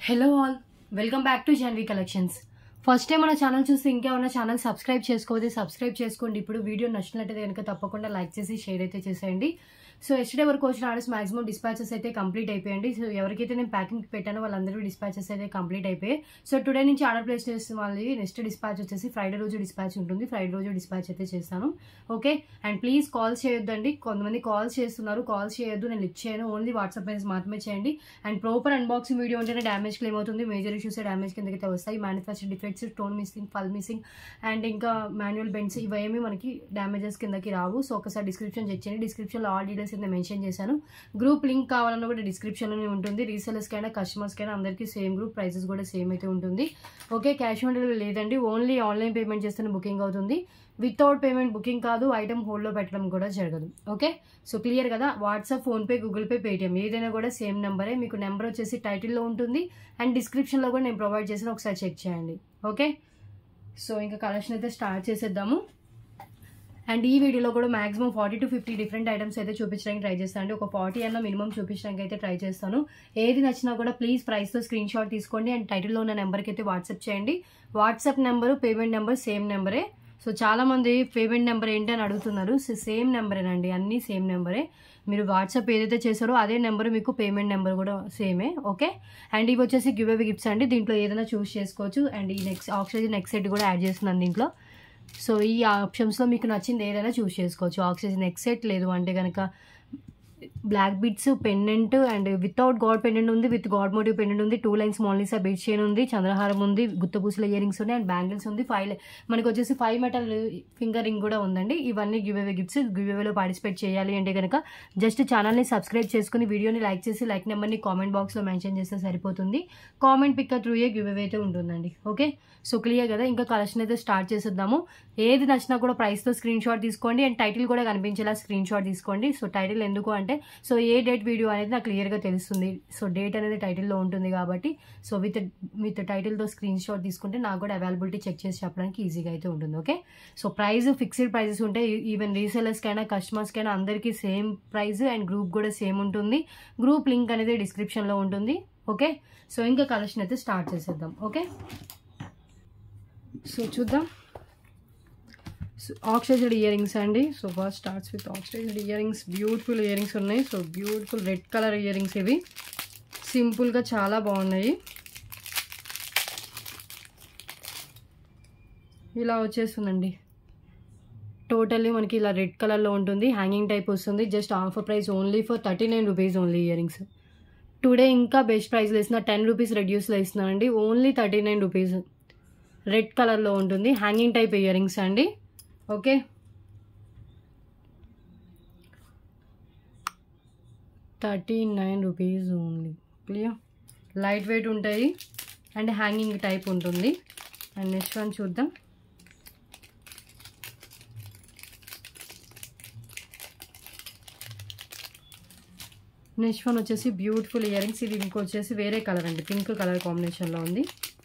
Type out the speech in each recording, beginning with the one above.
hello all welcome back to Janvi collections first time మన channel చూస్తే ఇంకేమన్నా ఛానల్ సబ్స్క్రైబ్ చేసుకోవద్దు సబ్స్క్రైబ్ చేసుకోండి ఇప్పుడు వీడియో నచ్చినట్టయితే కనుక తప్పకుండా లైక్ చేసి షేర్ అయితే చేసేయండి సో ఎస్టర్డే వరకు వచ్చిన ఆర్డర్స్ మాక్సిమం డిస్పాచెస్ అయితే కంప్లీట్ అయిపోయండి సో ఎవరికైతే నేను ప్యాకింగ్ పెట్టానో వాళ్ళందరూ డిస్పాచెస్ అయితే కంప్లీట్ అయిపోయాయి సో టుడే నుంచి ఆర్డర్ ప్లేస్ చేసిన వాళ్ళది నెక్స్ట్ డిస్పాచ్ వచ్చేసి ఫ్రైడే రోజు డిస్పాచ్ ఉంటుంది ఫ్రైడే రోజు డిస్పాచ్ అయితే చేస్తాను ఓకే అండ్ ప్లీజ్ కాల్స్ చేయొద్దండి కొంతమంది కాల్స్ చేస్తున్నారు కాల్స్ చేయొద్దు నేను లిఫ్ట్ చేయను ఓన్లీ వాట్సాప్ మెసేజ్ మాత్రమే చేయండి అండ్ ప్రాపర్ అన్బాక్సింగ్ వీడియో ఉంటేనే డ్యామేజ్ క్లెయిమ్ అవుతుంది మేజర్ ఇష్యూస్ డ్యామేజ్ కిందకైతే వస్తాయి manufacture defects stone missing pearl missing and ఇంకా మాన్యువల్ బెండ్స్ ఇవేమి మనకి డ్యామేజెస్ కిందకి రావు సో ఒకసారి డిస్క్రిప్షన్ చెక్ చేయండి డిస్క్రిప్షన్లో ఆల్ డీటెయిల్స్ అయితే మెన్షన్ చేశాను గ్రూప్ లింక్ కావాలన్నా కూడా డిస్క్రిప్షన్లోనే ఉంటుంది రీసెలర్స్కైనా కస్టమర్స్కైనా అందరికీ సేమ్ గ్రూప్ ప్రైసెస్ కూడా సేమ్ అయితే ఉంటుంది ఓకే క్యాష్ ఆన్ డెలివరీ లేదండి ఓన్లీ ఆన్లైన్ పేమెంట్ చేస్తేనే బుకింగ్ అవుతుంది వితౌట్ పేమెంట్ బుకింగ్ కాదు ఐటమ్ హోల్డ్లో పెట్టడం కూడా జరగదు ఓకే సో క్లియర్ కదా WhatsApp PhonePe Google Pay Paytm ఏదైనా కూడా సేమ్ నెంబరే మీకు నెంబర్ వచ్చేసి టైటిల్లో ఉంటుంది అండ్ డిస్క్రిప్షన్లో కూడా నేను ప్రొవైడ్ చేసిన ఒకసారి చెక్ చేయండి ఓకే సో ఇంకా కలెక్షన్ అయితే స్టార్ట్ చేసేద్దాము అండ్ ఈ వీడియోలో కూడా maximum forty to fifty different items అయితే చూపించడానికి ట్రై చేస్తాను అండి ఒక ఫార్టీ అన్న మినిమం చూపించడానికి అయితే ట్రై చేస్తాను ఏది నచ్చినా కూడా ప్లీజ్ ప్రైస్తో స్క్రీన్ షాట్ తీసుకోండి అండ్ టైటిల్లో ఉన్న నెంబర్కి అయితే వాట్సాప్ చేయండి WhatsApp number payment number same నెంబరే సో చాలా మంది పేమెంట్ నెంబర్ ఏంటి అని అడుగుతున్నారు సో సేమ్ నెంబరేనండి అన్నీ సేమ్ నెంబరే మీరు వాట్సాప్ ఏదైతే చేశారో అదే నెంబర్ మీకు పేమెంట్ నెంబర్ కూడా సేమే ఓకే అండ్ ఇవి వచ్చేసి గివ్ అవే గిఫ్ట్స్ అండి దీంట్లో ఏదైనా చూస్ చేసుకోవచ్చు అండ్ ఈ నెక్స్ట్ ఆక్సిజన్ నెక్స్ట్ సెట్ కూడా యాడ్ చేస్తున్నాను దీంట్లో సో ఈ ఆప్షన్స్లో మీకు నచ్చింది ఏదైనా చూస్ చేసుకోవచ్చు ఆక్సిజన్ నెక్స్ట్ సెట్ లేదు అంటే కనుక black beads pendant and without god pendant ఉంది విత్ గాడ్ మోటివ్ పెండెంట్ ఉంది two lines Mona Lisa bead chain ఉంది చంద్రహారం ఉంది గుత్తపూసల ఇయర్ రింగ్స్ ఉన్నాయి అండ్ బ్యాంగిల్స్ ఉంది ఫైవ్ మనకి వచ్చేసి ఫైవ్ మెటల్ ఫింగర్ రింగ్ కూడా ఉందండి ఇవన్నీ గివ్ అవే గిఫ్ట్స్ గివ్ అవేలో పార్టిసిపేట్ చేయాలి అంటే కనుక జస్ట్ ఛానల్ని సబ్స్క్రైబ్ చేసుకుని వీడియోని లైక్ చేసి లైక్ నెంబర్ని కామెంట్ బాక్స్లో మెన్షన్ చేస్తే సరిపోతుంది comment pick through a giveaway అయితే ఉంటుందండి ఓకే సో క్లియర్ కదా ఇంకా కలెక్షన్ అయితే స్టార్ట్ చేసేద్దాము ఏది నచ్చినా కూడా ప్రైస్తో స్క్రీన్ షాట్ తీసుకోండి అండ్ టైటిల్ కూడా కనిపించేలా స్క్రీన్ షాట్ తీసుకోండి సో టైటిల్ ఎందుకు అంటే సో ఏ డేట్ వీడియో అనేది నాకు క్లియర్గా తెలుస్తుంది సో డేట్ అనేది టైటిల్లో ఉంటుంది కాబట్టి సో విత్ విత్ టైటిల్తో స్క్రీన్ షాట్ తీసుకుంటే నాకు కూడా అవైలబిలిటీ చెక్ చేసి చెప్పడానికి ఈజీగా అయితే ఉంటుంది okay so price fixed prices ఉంటాయి ఈవెన్ రీసేలర్స్కైనా కస్టమర్స్కైనా అందరికీ సేమ్ ప్రైస్ అండ్ గ్రూప్ కూడా సేమ్ ఉంటుంది గ్రూప్ లింక్ అనేది డిస్క్రిప్షన్లో ఉంటుంది ఓకే సో ఇంకా కలెక్షన్ అయితే స్టార్ట్ చేసేద్దాం ఓకే సో చూద్దాం ఆక్సిడైజ్డ్ ఇయర్ రింగ్స్ అండి so first starts with oxidised earrings beautiful earrings ఉన్నాయి so beautiful red colour earrings ఇవి సింపుల్గా చాలా బాగున్నాయి ఇలా వచ్చేస్తుందండి టోటల్లీ మనకి ఇలా రెడ్ కలర్లో ఉంటుంది హ్యాంగింగ్ టైప్ వస్తుంది just offer price only for thirty nine rupees only earrings today ఇంకా బెస్ట్ ప్రైస్లో ఇస్తున్నా టెన్ రూపీస్ రెడ్యూస్లో ఇస్తున్నానండి only thirty nine rupees red కలర్లో ఉంటుంది హ్యాంగింగ్ టైప్ ఇయర్ రింగ్స్ అండి okay thirty nine rupees only clear light weight ఉంటాయి and hanging type ఉంటుంది అండ్ నెక్స్ట్ వన్ చూద్దాం నెక్స్ట్ వన్ వచ్చేసి బ్యూటిఫుల్ ఇయర్ రింగ్స్ ఇది ఇంకొచ్చేసి వేరే కలర్ అండి పింక్ కలర్ కాంబినేషన్లో ఉంది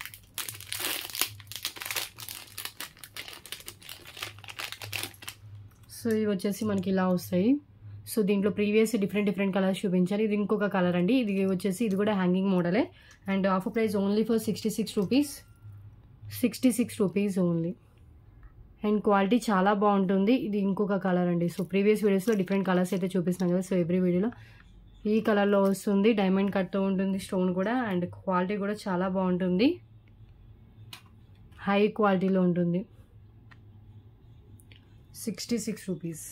సో ఇవి వచ్చేసి మనకి ఇలా వస్తాయి సో దీంట్లో ప్రీవియస్ డిఫరెంట్ డిఫరెంట్ కలర్స్ చూపించారు ఇది ఇంకొక కలర్ అండి ఇది వచ్చేసి ఇది కూడా హ్యాంగింగ్ మోడలే and offer price only for sixty six rupees sixty six rupees only and quality చాలా బాగుంటుంది ఇది ఇంకొక కలర్ అండి సో ప్రీవియస్ వీడియోస్లో డిఫరెంట్ కలర్స్ అయితే చూపిస్తున్నాం కదా సో ఎవ్రీ వీడియోలో ఈ కలర్లో వస్తుంది డైమండ్ కట్తో ఉంటుంది స్టోన్ కూడా అండ్ క్వాలిటీ కూడా చాలా బాగుంటుంది హై క్వాలిటీలో ఉంటుంది sixty six rupees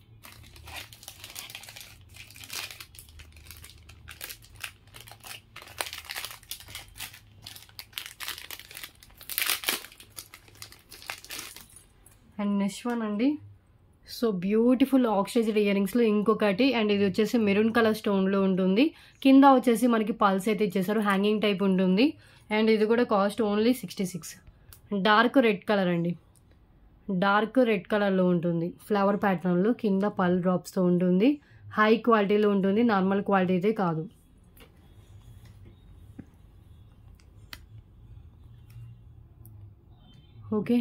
and next one అండి సో బ్యూటిఫుల్ ఆక్సిడైజ్డ్ ఇయర్ రింగ్స్లో ఇంకొకటి అండ్ ఇది వచ్చేసి మెరూన్ కలర్ స్టోన్లో ఉంటుంది కింద వచ్చేసి మనకి పల్స్ అయితే ఇచ్చేసారు హ్యాంగింగ్ టైప్ ఉంటుంది అండ్ ఇది కూడా cost only sixty six dark red colour అండి డార్క్ రెడ్ కలర్లో ఉంటుంది ఫ్లవర్ ప్యాటర్న్లో కింద పల్ డ్రాప్స్తో ఉంటుంది హై క్వాలిటీలో ఉంటుంది నార్మల్ క్వాలిటీ అయితే కాదు okay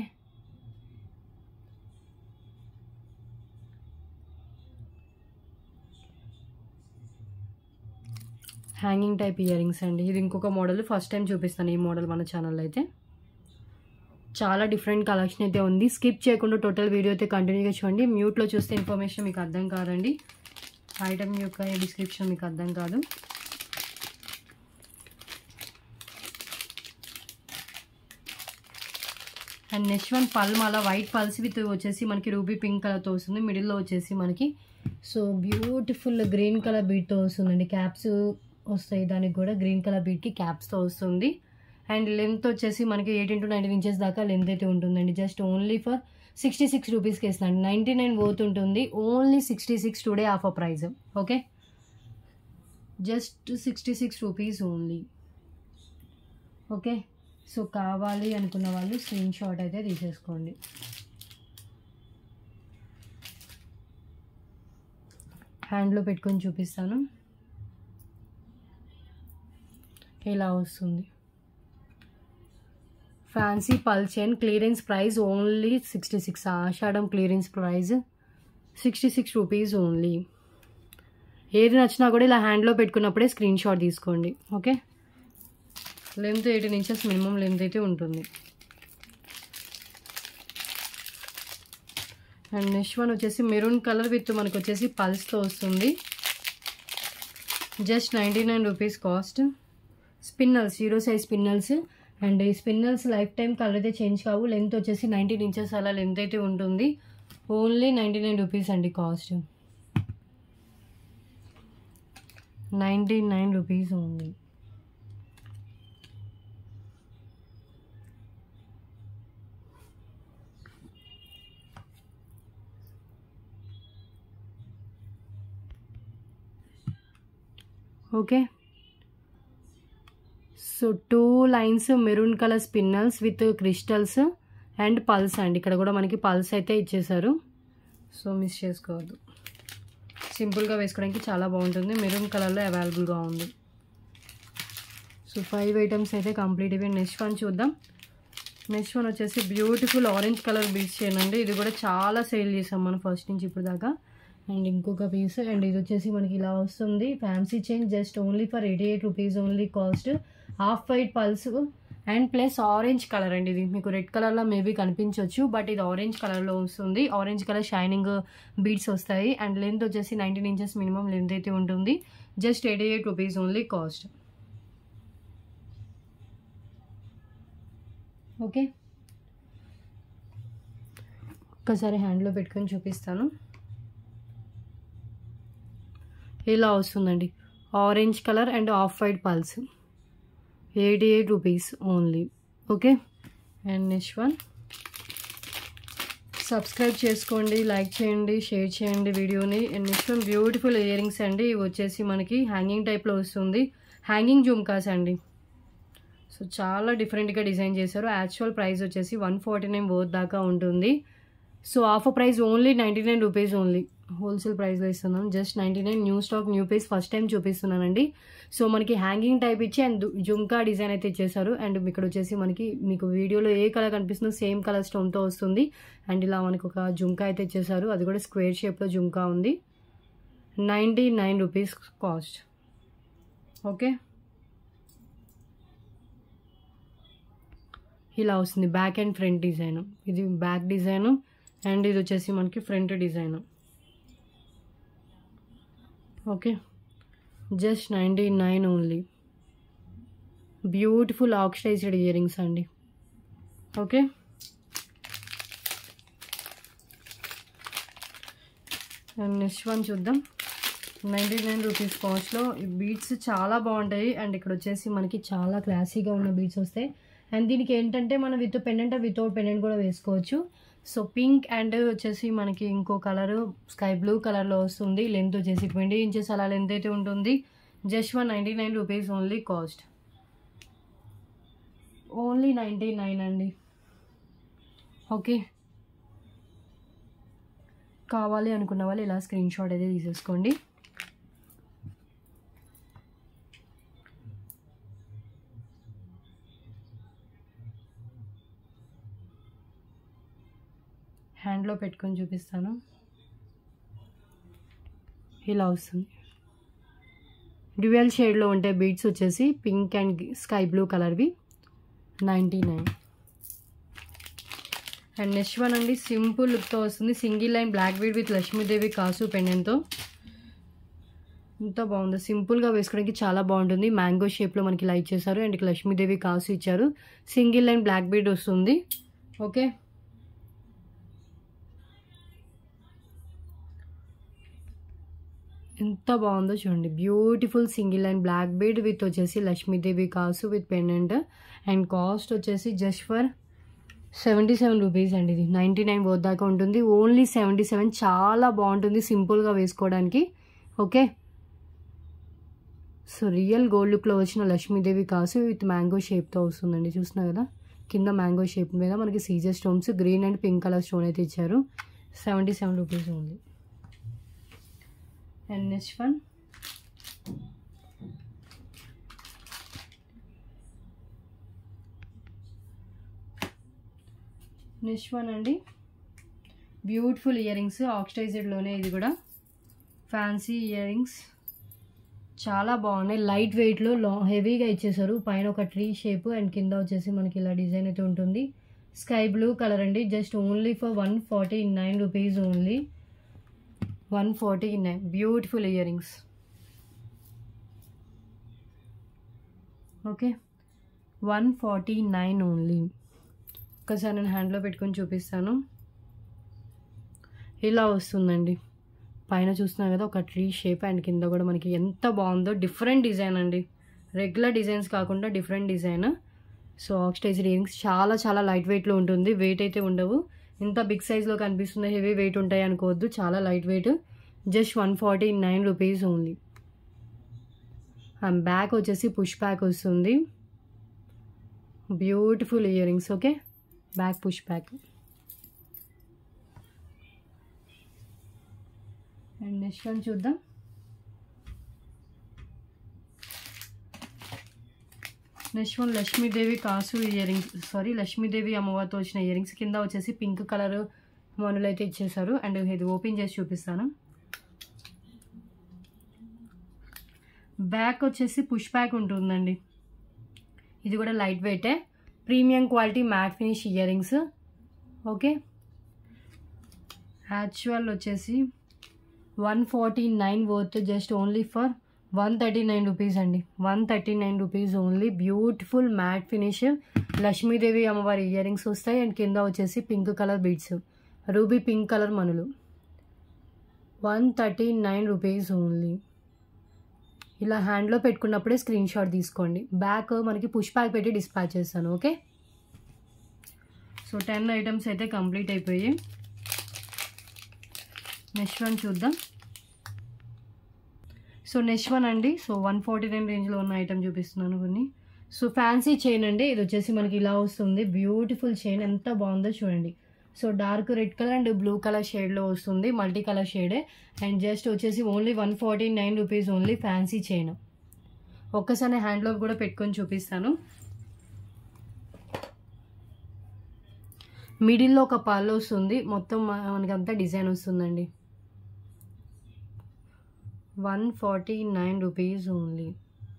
hanging type earrings అండి ఇది ఇంకొక మోడల్ ఫస్ట్ టైం చూపిస్తాను ఈ మోడల్ మన ఛానల్లో అయితే చాలా డిఫరెంట్ కలెక్షన్ అయితే ఉంది స్కిప్ చేయకుండా టోటల్ వీడియో అయితే కంటిన్యూగా చూడండి మ్యూట్లో చూస్తే ఇన్ఫర్మేషన్ మీకు అర్థం కాదండి ఐటమ్ యొక్క డిస్క్రిప్షన్ మీకు అర్థం కాదు అండ్ నెక్స్ట్ వన్ పల్ అలా వైట్ పల్స్ విత్ వచ్చేసి మనకి రూబీ పింక్ కలర్తో వస్తుంది మిడిల్లో వచ్చేసి మనకి సో బ్యూటిఫుల్ గ్రీన్ కలర్ బీట్తో వస్తుందండి క్యాప్స్ వస్తాయి దానికి కూడా గ్రీన్ కలర్ బీట్కి క్యాప్స్తో వస్తుంది అండ్ లెంత్ వచ్చేసి మనకి ఎయిటీన్ టు నైన్టీన్ ఇంచెస్ దాకా లెంత్ అయితే ఉంటుందండి just only for sixty six రూపీస్కి ఇస్తున్నాండి నైంటీ నైన్ పోత్ ఉంటుంది only sixty six today offer price okay just sixty six rupees only okay so కావాలి అనుకున్న వాళ్ళు స్క్రీన్ షాట్ అయితే తీసేసుకోండి హ్యాండ్లో పెట్టుకొని చూపిస్తాను ఇలా వస్తుంది fancy pearl chain clearance price only sixty six Ashadham clearance price sixty six rupees only ఏది నచ్చినా కూడా ఇలా హ్యాండ్లో పెట్టుకున్నప్పుడే స్క్రీన్ షాట్ తీసుకోండి okay length eighteen inches minimum length అయితే ఉంటుంది అండ్ నెక్స్ట్ వన్ వచ్చేసి మెరూన్ కలర్ విత్ మనకు వచ్చేసి పల్స్తో వస్తుంది just ninety nine rupees cost spinners hero size spinners and ఈ స్పిన్నల్స్ లైఫ్ టైం కలర్ అయితే చేంజ్ కావు లెంత్ వచ్చేసి నైన్టీన్ ఇంచెస్ అలా లెంత్ అయితే ఉంటుంది ఓన్లీ నైంటీ నైన్ రూపీస్ అండి cost ninety nine rupees only okay so two lines maroon colour spinners with crystals and pearls అండి ఇక్కడ కూడా మనకి పల్స్ అయితే ఇచ్చేసారు సో మిస్ చేసుకోవద్దు సింపుల్గా వేసుకోవడానికి చాలా బాగుంటుంది మెరూన్ కలర్లో అవైలబుల్గా ఉంది సో ఫైవ్ ఐటమ్స్ అయితే కంప్లీట్ అయిపోయి నెక్స్ట్ వన్ చూద్దాం నెక్స్ట్ వన్ వచ్చేసి బ్యూటిఫుల్ ఆరెంజ్ కలర్ బీచ్ చేయనండి ఇది కూడా చాలా సేల్ చేసాం మనం ఫస్ట్ నుంచి ఇప్పుడు దాకా అండ్ ఇంకొక పీస్ అండ్ ఇది వచ్చేసి మనకి ఇలా వస్తుంది fancy chain just only for eighty eight rupees only cost half white pearls and plus orange colour అండి ఇది మీకు రెడ్ కలర్లో మేబీ కనిపించవచ్చు బట్ ఇది ఆరెంజ్ కలర్లో వస్తుంది ఆరెంజ్ కలర్ షైనింగ్ బీడ్స్ వస్తాయి అండ్ లెంత్ వచ్చేసి నైన్టీన్ ఇంచెస్ మినిమం లెంత్ అయితే ఉంటుంది just eighty eight rupees only cost okay ఒక్కసారి హ్యాండ్లో పెట్టుకొని చూపిస్తాను ఇలా వస్తుందండి orange colour and off white pearls eighty eight rupees only okay and next one subscribe చేసుకోండి లైక్ చేయండి షేర్ చేయండి వీడియోని and next one beautiful earrings అండి ఇవి వచ్చేసి మనకి హ్యాంగింగ్ టైప్లో వస్తుంది హ్యాంగింగ్ జుమ్కాస్ అండి సో చాలా డిఫరెంట్గా డిజైన్ చేశారు యాక్చువల్ ప్రైస్ వచ్చేసి వన్ ఫార్టీ నైన్ వర్త్ దాకా ఉంటుంది so offer price only ninety nine rupees only wholesale ప్రైస్లో ఇస్తున్నాం just ninety nine new stock new piece first time చూపిస్తున్నానండి సో మనకి హ్యాంగింగ్ టైప్ ఇచ్చి అండ్ జుమ్కా డిజైన్ అయితే ఇచ్చేసారు అండ్ ఇక్కడ వచ్చేసి మనకి మీకు వీడియోలో ఏ కలర్ కనిపిస్తుందో సేమ్ కలర్ స్టోన్తో వస్తుంది అండ్ ఇలా మనకి ఒక జుమ్కా అయితే ఇచ్చేసారు అది కూడా స్క్వేర్ షేప్లో జుమ్కా ఉంది ninety nine rupees cost okay ఇలా వస్తుంది బ్యాక్ అండ్ ఫ్రంట్ డిజైన్ ఇది బ్యాక్ డిజైన్ అండ్ ఇది వచ్చేసి మనకి front design okay just ninety nine only beautiful oxidised earrings అండి ఓకే అండ్ నెక్స్ట్ వన్ చూద్దాం నైంటీ నైన్ రూపీస్ కాస్ట్లో ఈ బీడ్స్ చాలా బాగుంటాయి అండ్ ఇక్కడ వచ్చేసి మనకి చాలా క్లాసీగా ఉన్న బీడ్స్ వస్తాయి అండ్ దీనికి ఏంటంటే మనం విత్ పెండెంట్ వితౌట్ పెండెంట్ కూడా వేసుకోవచ్చు సో పింక్ అండ్ వచ్చేసి మనకి ఇంకో కలర్ స్కై బ్లూ కలర్లో వస్తుంది లెంత్ వచ్చేసి ట్వంటీ ఇంచెస్ అలా లెంత్ అయితే ఉంటుంది just one ninety nine rupees only cost only ninety nine అండి ఓకే కావాలి అనుకున్న వాళ్ళు ఇలా స్క్రీన్ షాట్ అయితే తీసేసుకోండి హ్యాండ్లో పెట్టుకొని చూపిస్తాను ఇలా వస్తుంది డ్యూయల్ షేడ్లో ఉంటే బీడ్స్ వచ్చేసి పింక్ అండ్ స్కై బ్లూ కలర్వి ninety nine and next one అండి సింపుల్ లుక్తో వస్తుంది single line black bead with Lakshmidevi కాసు పెండెంట్తో ఎంత బాగుంది సింపుల్గా వేసుకోవడానికి చాలా బాగుంటుంది మ్యాంగో షేప్లో మనకి లైట్ చేశారు అండ్ లక్ష్మీదేవి కాసు ఇచ్చారు సింగిల్ లైన్ బ్లాక్ బీడ్ వస్తుంది ఓకే ఎంత బాగుందో చూడండి beautiful single line black bead with వచ్చేసి లక్ష్మీదేవి కాసు విత్ పెండెంట్ అండ్ కాస్ట్ వచ్చేసి just for seventy seven rupees అండి ఇది నైంటీ నైన్ వర్త్ దాకా ఉంటుంది ఓన్లీ సెవెంటీ సెవెన్ చాలా బాగుంటుంది సింపుల్గా వేసుకోవడానికి ఓకే సో రియల్ గోల్డ్ లుక్లో వచ్చిన లక్ష్మీదేవి కాసు విత్ మ్యాంగో షేప్తో వస్తుందండి చూస్తున్నా కదా కింద మ్యాంగో షేప్ మీద మనకి సీజర్ stones green and pink colour stone అయితే ఇచ్చారు సెవెంటీ సెవెన్ రూపీస్ ఉంది and next one next one అండి బ్యూటిఫుల్ ఇయర్ రింగ్స్ ఆక్సిడైజెడ్లోనే ఇది కూడా ఫ్యాన్సీ ఇయర్ రింగ్స్ చాలా బాగున్నాయి లైట్ వెయిట్లో లాంగ్ హెవీగా ఇచ్చేసారు పైన ఒక ట్రీ షేప్ అండ్ కింద వచ్చేసి మనకి ఇలా డిజైన్ అయితే ఉంటుంది స్కై బ్లూ కలర్ అండి just only for one forty nine rupees only one forty nine beautiful earrings okay one forty nine only ఒకసారి నేను హ్యాండ్లో పెట్టుకొని చూపిస్తాను ఇలా వస్తుందండి పైన చూస్తున్నాం కదా ఒక ట్రీ షేప్ అండ్ కింద కూడా మనకి ఎంత బాగుందో డిఫరెంట్ డిజైన్ అండి రెగ్యులర్ డిజైన్స్ కాకుండా different design so oxidise earrings చాలా చాలా లైట్ వెయిట్లో ఉంటుంది వెయిట్ అయితే ఉండవు ఇంత బిగ్ సైజ్లో కనిపిస్తుంది హెవీ వెయిట్ ఉంటాయి అనుకోవద్దు చాలా light weight just one forty nine rupees only and back వచ్చేసి పుష్ బ్యాక్ వస్తుంది beautiful earrings okay back push back and next one చూద్దాం నెక్స్ట్ వన్ లక్ష్మీదేవి కాసు ఇయర్ రింగ్స్ సారీ లక్ష్మీదేవి అమ్మవారితో వచ్చిన ఇయర్ రింగ్స్ కింద వచ్చేసి పింక్ కలర్ మనులు అయితే ఇచ్చేసారు అండ్ ఇది ఓపెన్ చేసి చూపిస్తాను బ్యాక్ వచ్చేసి పుష్ బ్యాక్ ఉంటుందండి ఇది కూడా లైట్ వెయిటే premium quality mat finish earrings okay actual వచ్చేసి one forty nine worth just only for one thirty nine rupees అండి one thirty nine rupees only beautiful matte finish Lakshmidevi అమ్మవారి earrings వస్తాయి and కింద వచ్చేసి pink colour beads ruby pink colour మనులు one thirty nine rupees only ఇలా హ్యాండ్లో పెట్టుకున్నప్పుడే screen shot తీసుకోండి బ్యాక్ మనకి పుష్ బ్యాక్ పెట్టి డిస్పాచ్ చేస్తాను ఓకే సో టెన్ ఐటమ్స్ అయితే కంప్లీట్ అయిపోయాయి నెక్స్ట్ వన్ చూద్దాం సో నెక్స్ట్ వన్ అండి సో వన్ ఫార్టీ నైన్ రేంజ్లో ఉన్న ఐటమ్ చూపిస్తున్నాను కొన్ని సో ఫ్యాన్సీ చైన్ అండి ఇది వచ్చేసి మనకి ఇలా వస్తుంది బ్యూటిఫుల్ చైన్ ఎంత బాగుందో చూడండి so dark red colour and blue colour షేడ్లో వస్తుంది మల్టీ కలర్ షేడే అండ్ జస్ట్ వచ్చేసి only one forty nine rupees only fancy chain ఒక్కసారి హ్యాండ్లో కూడా పెట్టుకొని చూపిస్తాను మిడిల్లో ఒక పళ్ళు వస్తుంది మొత్తం మనకంతా డిజైన్ వస్తుందండి one forty nine rupees only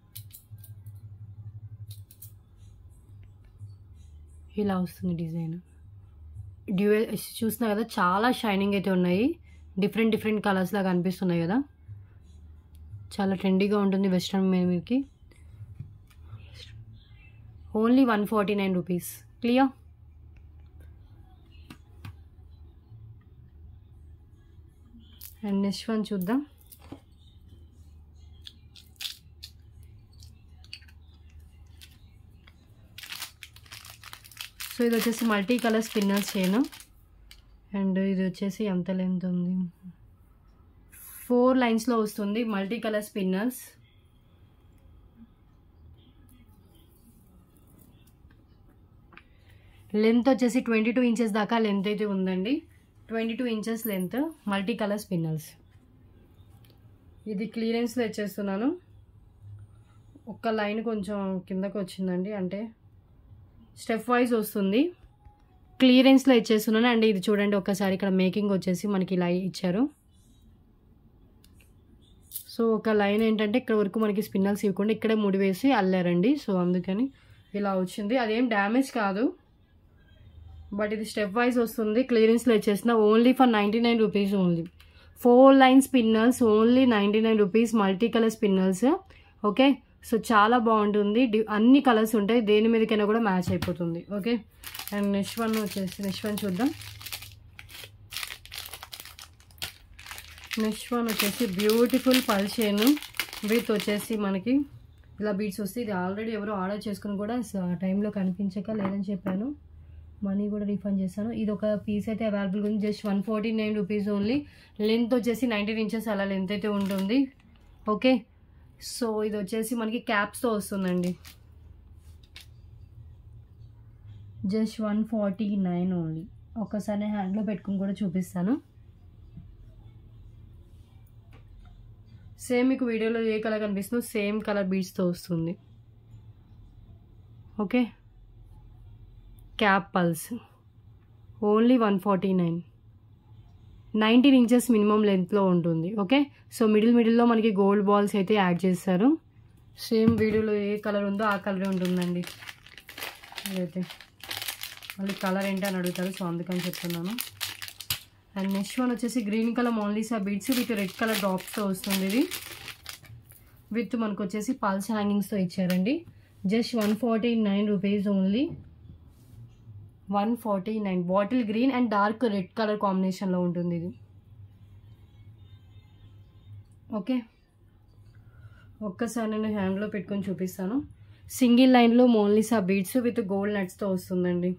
ఇలా వస్తుంది డిజైన్ డ్యూయల్ చూస్తున్నా కదా చాలా షైనింగ్ అయితే ఉన్నాయి డిఫరెంట్ డిఫరెంట్ కలర్స్ లాగా అనిపిస్తున్నాయి కదా చాలా ట్రెండీగా ఉంటుంది వెస్ట్రన్ మీదకి only one forty nine rupees clear and next one చూద్దాం సో ఇది వచ్చేసి మల్టీ కలర్ స్పిన్నర్స్ చేయను అండ్ ఇది వచ్చేసి ఎంత లెంత్ ఉంది ఫోర్ లైన్స్లో వస్తుంది మల్టీ కలర్ స్పిన్నర్స్ లెంత్ వచ్చేసి ట్వంటీ టూ ఇంచెస్ దాకా లెంత్ అయితే ఉందండి twenty two inches length multi colour spinners ఇది క్లియరెన్స్లో ఇచ్చేస్తున్నాను ఒక్క లైన్ కొంచెం కిందకు వచ్చిందండి అంటే స్టెప్ వైజ్ వస్తుంది క్లియరెన్స్లో ఇచ్చేస్తున్నాను అండ్ ఇది చూడండి ఒక్కసారి ఇక్కడ మేకింగ్ వచ్చేసి మనకి ఇలా ఇచ్చారు సో ఒక లైన్ ఏంటంటే ఇక్కడ వరకు మనకి స్పిన్నల్స్ ఇవ్వకుండా ఇక్కడే ముడి వేసి అల్లారండి సో అందుకని ఇలా వచ్చింది అదేం డ్యామేజ్ కాదు బట్ ఇది స్టెప్ వైజ్ వస్తుంది క్లియరెన్స్లో వచ్చేసిన only for ninety nine rupees only four line spinners only ninety nine rupees multi colour spinners okay so చాలా బాగుంటుంది డి- అన్ని కలర్స్ ఉంటాయి దేని మీదకైనా కూడా మ్యాచ్ అయిపోతుంది ఓకే అండ్ నెక్స్ట్ వన్ వచ్చేసి నెక్స్ట్ వన్ చూద్దాం నెక్స్ట్ వన్ వచ్చేసి బ్యూటిఫుల్ పల్చేను విత్ వచ్చేసి మనకి ఇలా బీట్స్ వస్తే ఇది ఆల్రెడీ ఎవరో ఆర్డర్ చేసుకుని కూడా స- ఆ టైంలో కనిపించక లేదని చెప్పాను మనీ కూడా రీఫండ్ చేశాను ఇది ఒక పీస్ అయితే అవైలబుల్ ఉంది just one forty nine rupees only length వచ్చేసి నైన్టీన్ ఇంచెస్ అలా లెంత్ అయితే ఉంటుంది ఓకే సో ఇది వచ్చేసి మనకి క్యాప్స్తో వస్తుందండి just one forty nine only ఒక్కసారి హ్యాండ్లో పెట్టుకుని కూడా చూపిస్తాను సేమ్ మీకు వీడియోలో ఏ కలర్ కనిపిస్తుందో సేమ్ కలర్ బీడ్స్తో వస్తుంది okay cap pearls only one forty nine nineteen inches minimum లెంత్లో ఉంటుంది ఓకే సో మిడిల్ మిడిల్లో మనకి గోల్డ్ బాల్స్ అయితే యాడ్ చేస్తారు సేమ్ వీడియోలో ఏ కలర్ ఉందో ఆ కలరే ఉంటుందండి అదైతే మళ్ళీ కలర్ ఏంటి అని అడుగుతారు సో అందుకని చెప్తున్నాను అండ్ నెక్స్ట్ వన్ వచ్చేసి green colour Mona Lisa beads with red colour డ్రాప్స్తో వస్తుంది ఇది విత్ మనకు వచ్చేసి పల్స్ హ్యాంగింగ్స్తో ఇచ్చారండి just one forty nine rupees only one forty nine bottle green and dark red colour కాంబినేషన్లో ఉంటుంది ఇది ఓకే ఒక్కసారి నేను హ్యాండ్లో పెట్టుకొని చూపిస్తాను సింగిల్ లైన్లో మోన్లీసా బీడ్స్ విత్ గోల్డ్ నట్స్తో వస్తుందండి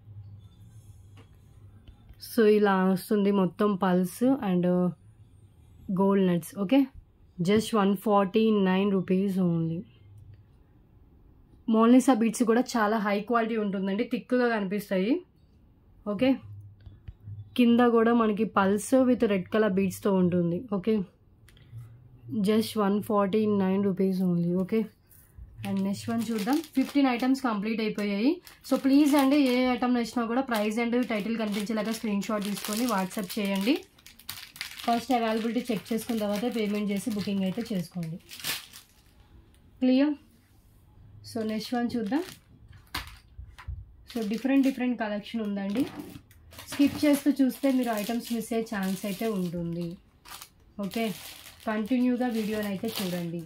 సో ఇలా వస్తుంది మొత్తం pearls and gold nuts okay just one forty nine rupees only Mona Lisa beads కూడా చాలా హై క్వాలిటీ ఉంటుందండి థిక్గా కనిపిస్తాయి ఓకే కింద కూడా మనకి పల్స్ విత్ రెడ్ కలర్ బీడ్స్తో ఉంటుంది okay just one forty nine rupees only okay and next one చూద్దాం ఫిఫ్టీన్ ఐటమ్స్ కంప్లీట్ అయిపోయాయి సో ప్లీజ్ అండి ఏ ఐటమ్ నచ్చినా కూడా ప్రైస్ అండ్ టైటిల్ కనిపించేలాగా స్క్రీన్ షాట్ తీసుకొని వాట్సాప్ చేయండి ఫస్ట్ అవైలబిలిటీ చెక్ చేసుకున్న తర్వాత పేమెంట్ చేసి బుకింగ్ అయితే చేసుకోండి క్లియర్ సో నెక్స్ట్ వన్ చూద్దాం సో డిఫరెంట్ డిఫరెంట్ కలెక్షన్ ఉందండి స్కిప్ చేస్తూ చూస్తే మీరు ఐటమ్స్ మిస్ అయ్యే ఛాన్స్ అయితే ఉంటుంది ఓకే కంటిన్యూగా వీడియోని అయితే చూడండి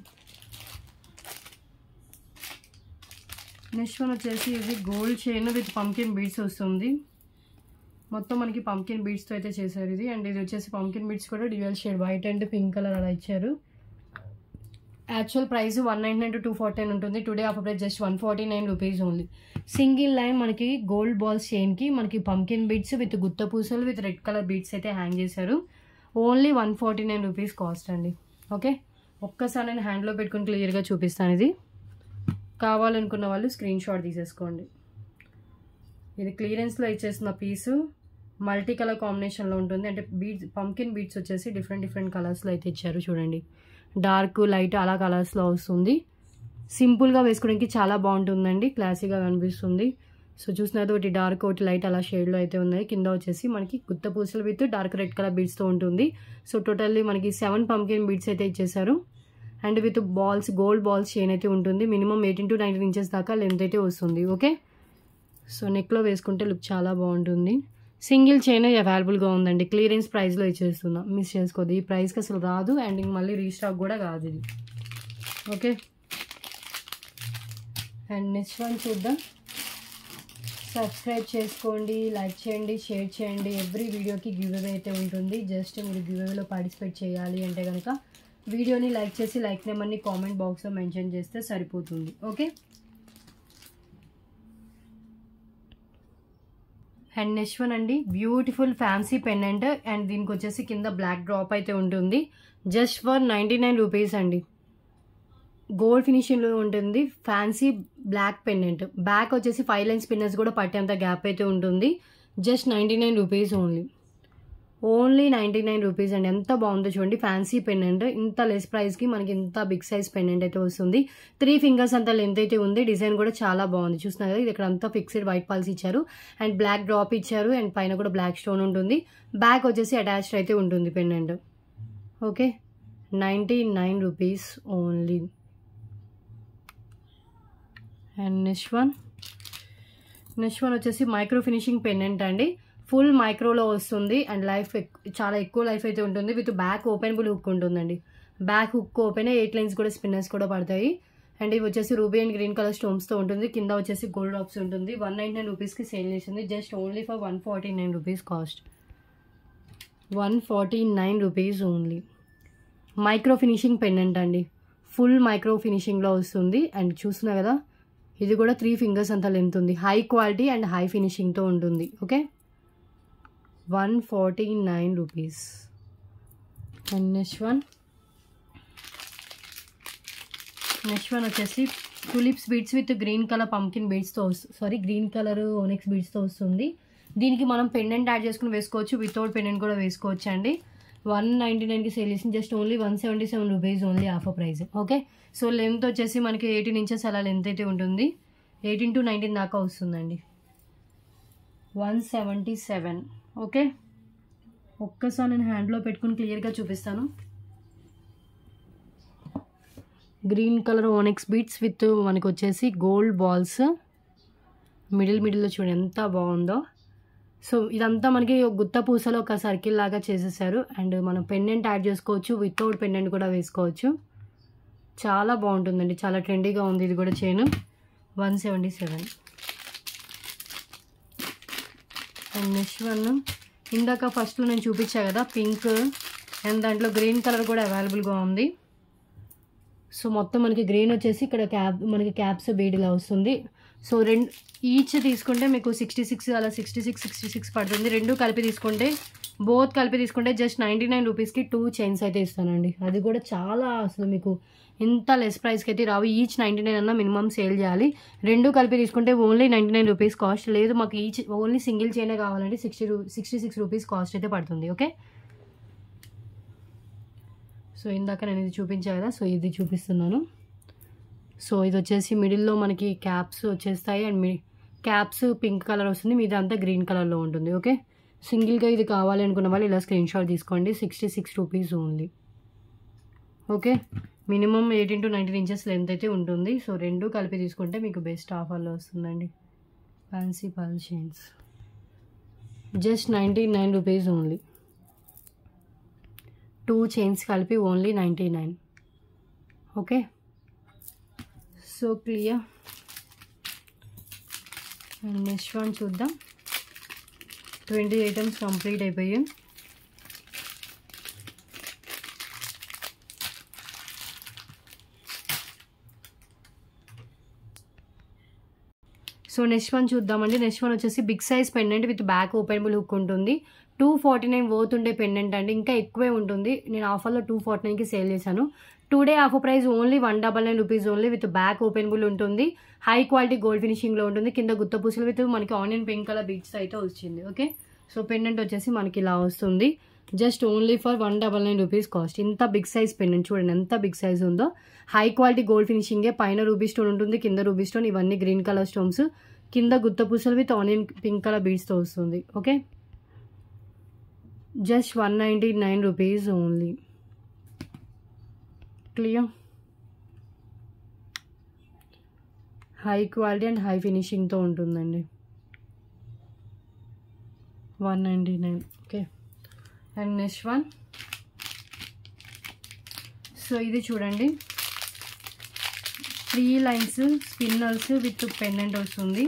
నెక్స్ట్ వన్ వచ్చేసి ఇది gold chain with pumpkin beads వస్తుంది మొత్తం మనకి పంకిన్ బీడ్స్తో అయితే చేశారు ఇది అండ్ ఇది వచ్చేసి పంకిన్ బీడ్స్ కూడా dual shade white and pink colour అలా ఇచ్చారు actual price one nine nine to two forty nine ఉంటుంది today offer price just one forty nine rupees only single line మనకి గోల్డ్ బాల్స్ చైన్కి మనకి pumpkin beads with గుత్త పూసలు with red colour beads అయితే hang చేశారు only one forty nine rupees cost అండి okay ఒక్కసారి నేను హ్యాండ్లో పెట్టుకుని క్లియర్గా చూపిస్తాను ఇది కావాలనుకున్న వాళ్ళు స్క్రీన్ షాట్ తీసేసుకోండి ఇది క్లియరెన్స్లో ఇచ్చేసిన పీసు మల్టీ కలర్ కాంబినేషన్లో ఉంటుంది అంటే బీడ్స్ పంకిన్ బీడ్స్ వచ్చేసి డిఫరెంట్ డిఫరెంట్ కలర్స్లో అయితే ఇచ్చారు చూడండి డార్క్ లైట్ అలా కలర్స్లో వస్తుంది సింపుల్గా వేసుకోవడానికి చాలా బాగుంటుందండి క్లాసీగా కనిపిస్తుంది సో చూసినది ఒకటి డార్క్ ఒకటి లైట్ అలా షేడ్లో అయితే ఉన్నాయి కింద వచ్చేసి మనకి గుత్త పూసలు విత్ డార్క్ రెడ్ కలర్ బీడ్స్తో ఉంటుంది సో టోటల్లీ మనకి సెవెన్ పంకిన్ బీడ్స్ అయితే ఇచ్చేసారు and with balls gold balls chain అయితే ఉంటుంది minimum eighteen to nineteen inches దాకా లెంత్ అయితే వస్తుంది ఓకే సో నెక్లో వేసుకుంటే లుక్ చాలా బాగుంటుంది సింగిల్ చైన్ అవైలబుల్గా ఉందండి క్లియరెన్స్ ప్రైస్లో ఇచ్చేస్తున్నా మిస్ చేసుకోదు ఈ ప్రైస్కి అసలు రాదు అండ్ ఇంక మళ్ళీ రీస్టాక్ కూడా కాదు ఇది ఓకే అండ్ నెక్స్ట్ వన్ చూద్దాం సబ్స్క్రైబ్ చేసుకోండి లైక్ చేయండి షేర్ చేయండి ఎవ్రీ వీడియోకి గివ్ అవే అయితే ఉంటుంది జస్ట్ మీరు గివ్ అవేలో పార్టిసిపేట్ చేయాలి అంటే కనుక వీడియోని లైక్ చేసి లైక్ నెంబర్ని కామెంట్ బాక్స్లో మెన్షన్ చేస్తే సరిపోతుంది ఓకే అండ్ నెక్స్ట్ వన్ అండి బ్యూటిఫుల్ ఫ్యాన్సీ పెండెంట్ అండ్ దీనికి వచ్చేసి కింద బ్లాక్ డ్రాప్ అయితే ఉంటుంది just for ninety nine rupees అండి గోల్డ్ ఫినిషింగ్లో ఉంటుంది ఫ్యాన్సీ బ్లాక్ పెండెంట్ బ్యాక్ వచ్చేసి ఫైవ్ లైన్స్ పిన్నర్స్ కూడా పట్టేంత గ్యాప్ అయితే ఉంటుంది just ninety nine rupees only only ninety nine rupees అండి ఎంత బాగుందో చూడండి ఫ్యాన్సీ పెండెంట్ ఇంత లెస్ ప్రైస్కి మనకి ఇంత బిగ్ సైజ్ పెండెంట్ అయితే వస్తుంది త్రీ ఫింగర్స్ అంత లెంత్ అయితే ఉంది డిజైన్ కూడా చాలా బాగుంది చూస్తున్నారు కదా ఇది ఇక్కడ అంతా ఫిక్స్డ్ వైట్ పాల్స్ ఇచ్చారు అండ్ బ్లాక్ డ్రాప్ ఇచ్చారు అండ్ పైన కూడా బ్లాక్ స్టోన్ ఉంటుంది బ్యాక్ వచ్చేసి అటాచ్డ్ అయితే ఉంటుంది pendant okay ninety nine rupees only and next one next one వచ్చేసి మైక్రో ఫినిషింగ్ పెండెంట్ అండి ఫుల్ మైక్రోలో వస్తుంది అండ్ లైఫ్ చాలా ఎక్కువ లైఫ్ అయితే ఉంటుంది విత్ బ్యాక్ ఓపెనబుల్ హుక్ ఉంటుందండి back hook open eight lines కూడా స్పిన్నర్స్ కూడా పడతాయి అండ్ ఇవి వచ్చేసి రూబీ అండ్ గ్రీన్ కలర్ స్టోన్స్తో ఉంటుంది కింద వచ్చేసి గోల్డ్ డ్రాప్స్ ఉంటుంది వన్ నైంటీ నైన్ రూపీస్కి సేల్ చేసింది just only for one forty nine rupees cost one forty nine rupees only micro finishing pendant అండి ఫుల్ మైక్రో ఫినిషింగ్లో వస్తుంది అండ్ చూస్తున్నా కదా ఇది కూడా త్రీ ఫింగర్స్ అంత లెంత్ ఉంది హై క్వాలిటీ అండ్ హై ఫినిషింగ్తో ఉంటుంది okay one forty nine rupees and next one next one వచ్చేసి tulips beads with green colour pumpkin బీడ్స్తో వస్తుంది సారీ గ్రీన్ కలర్ ఓనెక్స్ బీడ్స్తో వస్తుంది దీనికి మనం పెండెంట్ యాడ్ చేసుకుని వేసుకోవచ్చు వితౌట్ పెండెంట్ కూడా వేసుకోవచ్చు అండి వన్ నైంటీ నైన్కి సేల్ చేసి just only one seventy seven rupees only offer price okay so length వచ్చేసి మనకి ఎయిటీన్ ఇంచెస్ అలా లెంత్ అయితే ఉంటుంది ఎయిటీన్ టు నైన్టీన్ దాకా వస్తుందండి వన్ సెవెంటీ సెవెన్ ఓకే ఒక్కసారి నేను హ్యాండ్లో పెట్టుకుని క్లియర్గా చూపిస్తాను green colour onyx beads with మనకి వచ్చేసి గోల్డ్ బాల్స్ మిడిల్ మిడిల్లో చూడండి ఎంత బాగుందో సో ఇదంతా మనకి ఒక గుత్త పూసలో ఒక సర్కిల్ లాగా చేసేసారు అండ్ మనం పెండెంట్ యాడ్ చేసుకోవచ్చు వితౌట్ పెండెంట్ కూడా వేసుకోవచ్చు చాలా బాగుంటుందండి చాలా ట్రెండీగా ఉంది ఇది కూడా chain one seventy seven and next one ఇందాక ఫస్ట్లో నేను చూపించా కదా పింక్ అండ్ దాంట్లో గ్రీన్ కలర్ కూడా అవైలబుల్గా ఉంది సో మొత్తం మనకి గ్రీన్ వచ్చేసి ఇక్కడ క్యాప్ మనకి క్యాప్స్ బీడిలా వస్తుంది సో రెండు ఈచ్ తీసుకుంటే మీకు సిక్స్టీ సిక్స్ అలా సిక్స్టీ సిక్స్ సిక్స్టీ సిక్స్ పడుతుంది రెండు కలిపి తీసుకుంటే బోత్ కలిపి తీసుకుంటే జస్ట్ నైంటీ నైన్ రూపీస్కి టూ చైన్స్ అయితే ఇస్తానండి అది కూడా చాలా అసలు మీకు ఇంత లెస్ ప్రైస్కి అయితే రావు ఈచ్ నైంటీ నైన్ అన్న మినిమం సేల్ చేయాలి రెండు కలిపి తీసుకుంటే only ninety nine rupees cost లేదు మాకు ఈచ్ ఓన్లీ సింగిల్ చైనే కావాలంటే సిక్స్టీ రూ సిక్స్టీ సిక్స్ రూపీస్ కాస్ట్ అయితే పడుతుంది ఓకే సో ఇందాక నేను ఇది చూపించాను కదా సో ఇది చూపిస్తున్నాను సో ఇది వచ్చేసి మిడిల్లో మనకి క్యాప్స్ వచ్చేస్తాయి అండ్ మీ క్యాప్స్ పింక్ కలర్ వస్తుంది మీది అంతా గ్రీన్ కలర్లో ఉంటుంది ఓకే సింగిల్గా ఇది కావాలి అనుకున్న వాళ్ళు ఇలా స్క్రీన్ షాట్ తీసుకోండి sixty six rupees only okay minimum eighteen to nineteen inches length అయితే ఉంటుంది సో రెండు కలిపి తీసుకుంటే మీకు బెస్ట్ ఆఫర్లో వస్తుందండి fancy pearl chains just ninety nine rupees only two chains కలిపి only ninety nine okay so clear and next one చూద్దాం ట్వంటీ ఐటమ్స్ కంప్లీట్ అయిపోయాయి సో నెక్స్ట్ వన్ చూద్దామండి నెక్స్ట్ వన్ వచ్చేసి big size pendant with back openable hook ఉంటుంది two forty nine worth ఉండే pendant అండి ఇంకా ఎక్కువే ఉంటుంది నేను ఆఫర్లో టూ ఫార్టీ నైన్కి సేల్ చేశాను today offer price only one double nine rupees only with back openable ఉంటుంది హై క్వాలిటీ గోల్డ్ ఫినిషింగ్లో ఉంటుంది కింద గుత్త పూసలు విత్ మనకి ఆనియన్ పింక్ కలర్ బీట్స్ అయితే వచ్చింది ఓకే సో పెండెంట్ వచ్చేసి మనకి ఇలా వస్తుంది just only for one double nine rupees cost ఇంత బిగ్ సైజ్ పెండెంట్ చూడండి ఎంత బిగ్ సైజ్ ఉందో హై క్వాలిటీ గోల్డ్ ఫినిషింగే పైన రూబీ స్టోన్ ఉంటుంది కింద రూబీ స్టోన్ ఇవన్నీ గ్రీన్ కలర్ స్టోన్స్ కింద గుత్త పూసలు విత్ ఆనియన్ పింక్ కలర్ బీడ్స్తో వస్తుంది okay just one ninety nine rupees only clear high quality and high ఫినిషింగ్తో ఉంటుందండి one ninety nine okay and next one so ఇది చూడండి three lines spinners with pendant వస్తుంది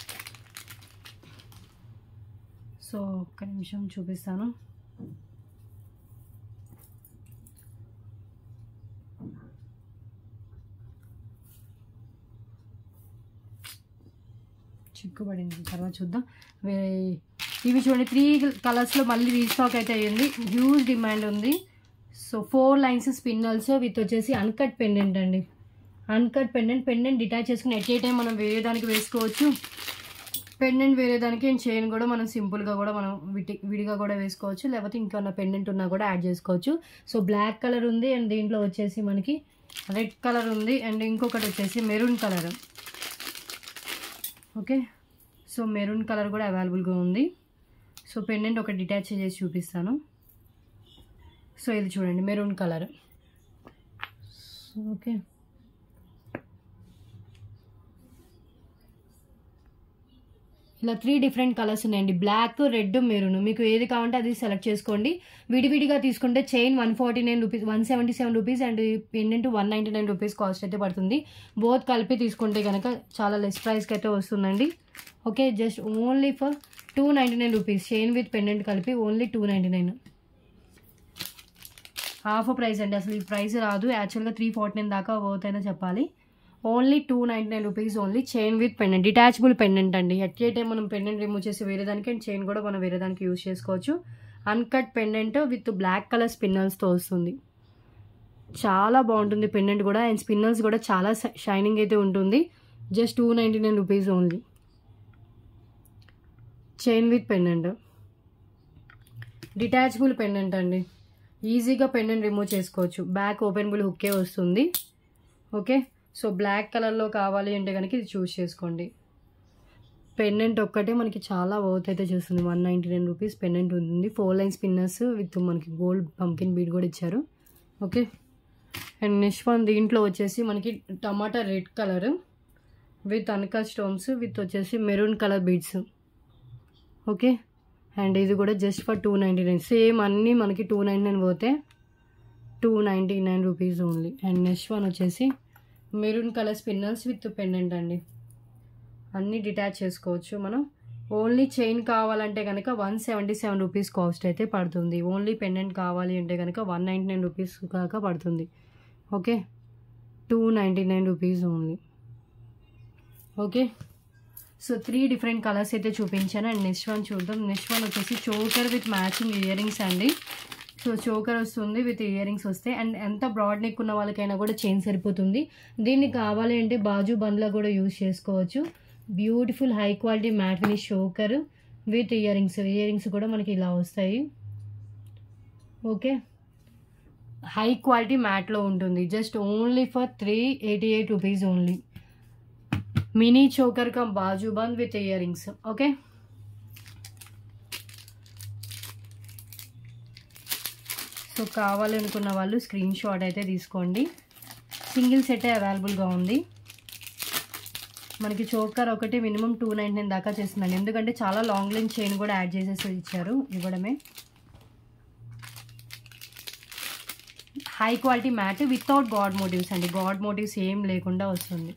సో ఒక్క నిమిషం చూపిస్తాను చిక్కుపడింది తర్వాత చూద్దాం వేరే ఇవి చూడండి త్రీ కలర్స్లో మళ్ళీ రీస్టాక్ అయితే అయ్యింది హ్యూజ్ డిమాండ్ ఉంది so four lines spinners with వచ్చేసి అన్కట్ పెండెంట్ అండి అన్కట్ పెండెంట్ పెండెంట్ డిటాచ్ చేసుకుని ఎట్ ఏ టైం మనం వేరే దానికి వేసుకోవచ్చు పెండెంట్ వేరే దానికి అండ్ చైన్ కూడా మనం సింపుల్గా కూడా మనం విటి విడిగా కూడా వేసుకోవచ్చు లేకపోతే ఇంకేమన్నా పెండెంట్ ఉన్నా కూడా యాడ్ చేసుకోవచ్చు సో బ్లాక్ కలర్ ఉంది అండ్ దీంట్లో వచ్చేసి మనకి రెడ్ కలర్ ఉంది అండ్ ఇంకొకటి వచ్చేసి maroon colour okay so maroon colour కూడా అవైలబుల్గా ఉంది సో పెండెంట్ ఒక డిటాచ్ చేసి చూపిస్తాను సో ఇది చూడండి మెరూన్ కలర్ ఓకే ఇలా త్రీ డిఫరెంట్ కలర్స్ ఉన్నాయండి బ్లాక్ రెడ్ మెరూన్ మీకు ఏది కావాలంటే అది సెలెక్ట్ చేసుకోండి విడివిడిగా తీసుకుంటే chain one forty nine rupees one seventy seven rupees and pendant one ninety nine rupees cost అయితే పడుతుంది బోత్ కలిపి తీసుకుంటే కనుక చాలా లెస్ ప్రైస్కి అయితే వస్తుందండి okay just only for two ninety nine rupees chain with pendant కలిపి only two ninety nine half price అండి అసలు ఈ ప్రైస్ రాదు యాక్చువల్గా త్రీ ఫార్టీ నైన్ దాకా అవుతాయని చెప్పాలి only two ninety nine rupees only chain with pendant detachable pendant అండి ఎట్ ఏ టైం మనం పెండెంట్ రిమూవ్ చేసి వేరే దానికి అండ్ చైన్ కూడా మనం వేరే దానికి యూస్ చేసుకోవచ్చు uncut pendant with black colour స్పిన్నల్స్తో వస్తుంది చాలా బాగుంటుంది పెండెంట్ కూడా అండ్ స్పిన్నల్స్ కూడా చాలా షైనింగ్ అయితే ఉంటుంది just two ninety nine rupees only chain with pendant detachable pendant అండి ఈజీగా పెండెంట్ రిమూవ్ చేసుకోవచ్చు బ్యాక్ ఓపెనబుల్ హుక్కే వస్తుంది ఓకే సో బ్లాక్ కలర్లో కావాలి అంటే కనుక ఇది చూస్ చేసుకోండి పెండెంట్ ఒక్కటే మనకి చాలా వర్త్ అయితే చేస్తుంది one ninety nine rupees pendant ఉంటుంది ఫోర్ లైన్ స్పిన్నర్స్ విత్ మనకి గోల్డ్ పంకిన్ బీడ్ కూడా ఇచ్చారు ఓకే అండ్ నెక్స్ట్ వన్ దీంట్లో వచ్చేసి మనకి టమాటా రెడ్ కలర్ విత్ అనకా స్టోన్స్ విత్ వచ్చేసి maroon colour beads okay and ఇది కూడా just for two ninety nine same అన్నీ మనకి టూ నైంటీ నైన్ పోతే two ninety nine rupees only and next one వచ్చేసి maroon colour spinners with pendant అండి అన్నీ డిటాచ్ చేసుకోవచ్చు మనం ఓన్లీ చైన్ కావాలంటే కనుక one seventy seven rupees cost అయితే పడుతుంది ఓన్లీ పెండెంట్ కావాలి అంటే కనుక వన్ నైంటీ నైన్ రూపీస్ కాక పడుతుంది okay two ninety nine rupees only okay so three different colours అయితే చూపించాను అండ్ నెక్స్ట్ వన్ చూద్దాం నెక్స్ట్ వన్ వచ్చేసి choker with matching earrings అండి సో చోకర్ వస్తుంది విత్ ఇయర్ రింగ్స్ వస్తాయి అండ్ ఎంత బ్రాడ్ నెక్ ఉన్న వాళ్ళకైనా కూడా చైన్ సరిపోతుంది దీన్ని కావాలి అంటే బాజు బండ్లో కూడా యూజ్ చేసుకోవచ్చు beautiful high quality mat finish choker with earrings earrings కూడా మనకి ఇలా వస్తాయి ఓకే హై క్వాలిటీ మ్యాట్లో ఉంటుంది just only for three eighty eight rupees only mini choker cum బాజు బంద్ with earrings okay so కావాలనుకున్న వాళ్ళు స్క్రీన్ షాట్ అయితే తీసుకోండి సింగిల్ సెటే అవైలబుల్గా ఉంది మనకి చోకర్ ఒకటి మినిమం టూ నైంటీ నైన్ దాకా చేస్తుందండి ఎందుకంటే చాలా లాంగ్ లెంత్ చైన్ కూడా యాడ్ చేసేసి ఇచ్చారు ఇవ్వడమే high quality matt without god motives అండి గాడ్ మోటివ్స్ ఏం లేకుండా వస్తుంది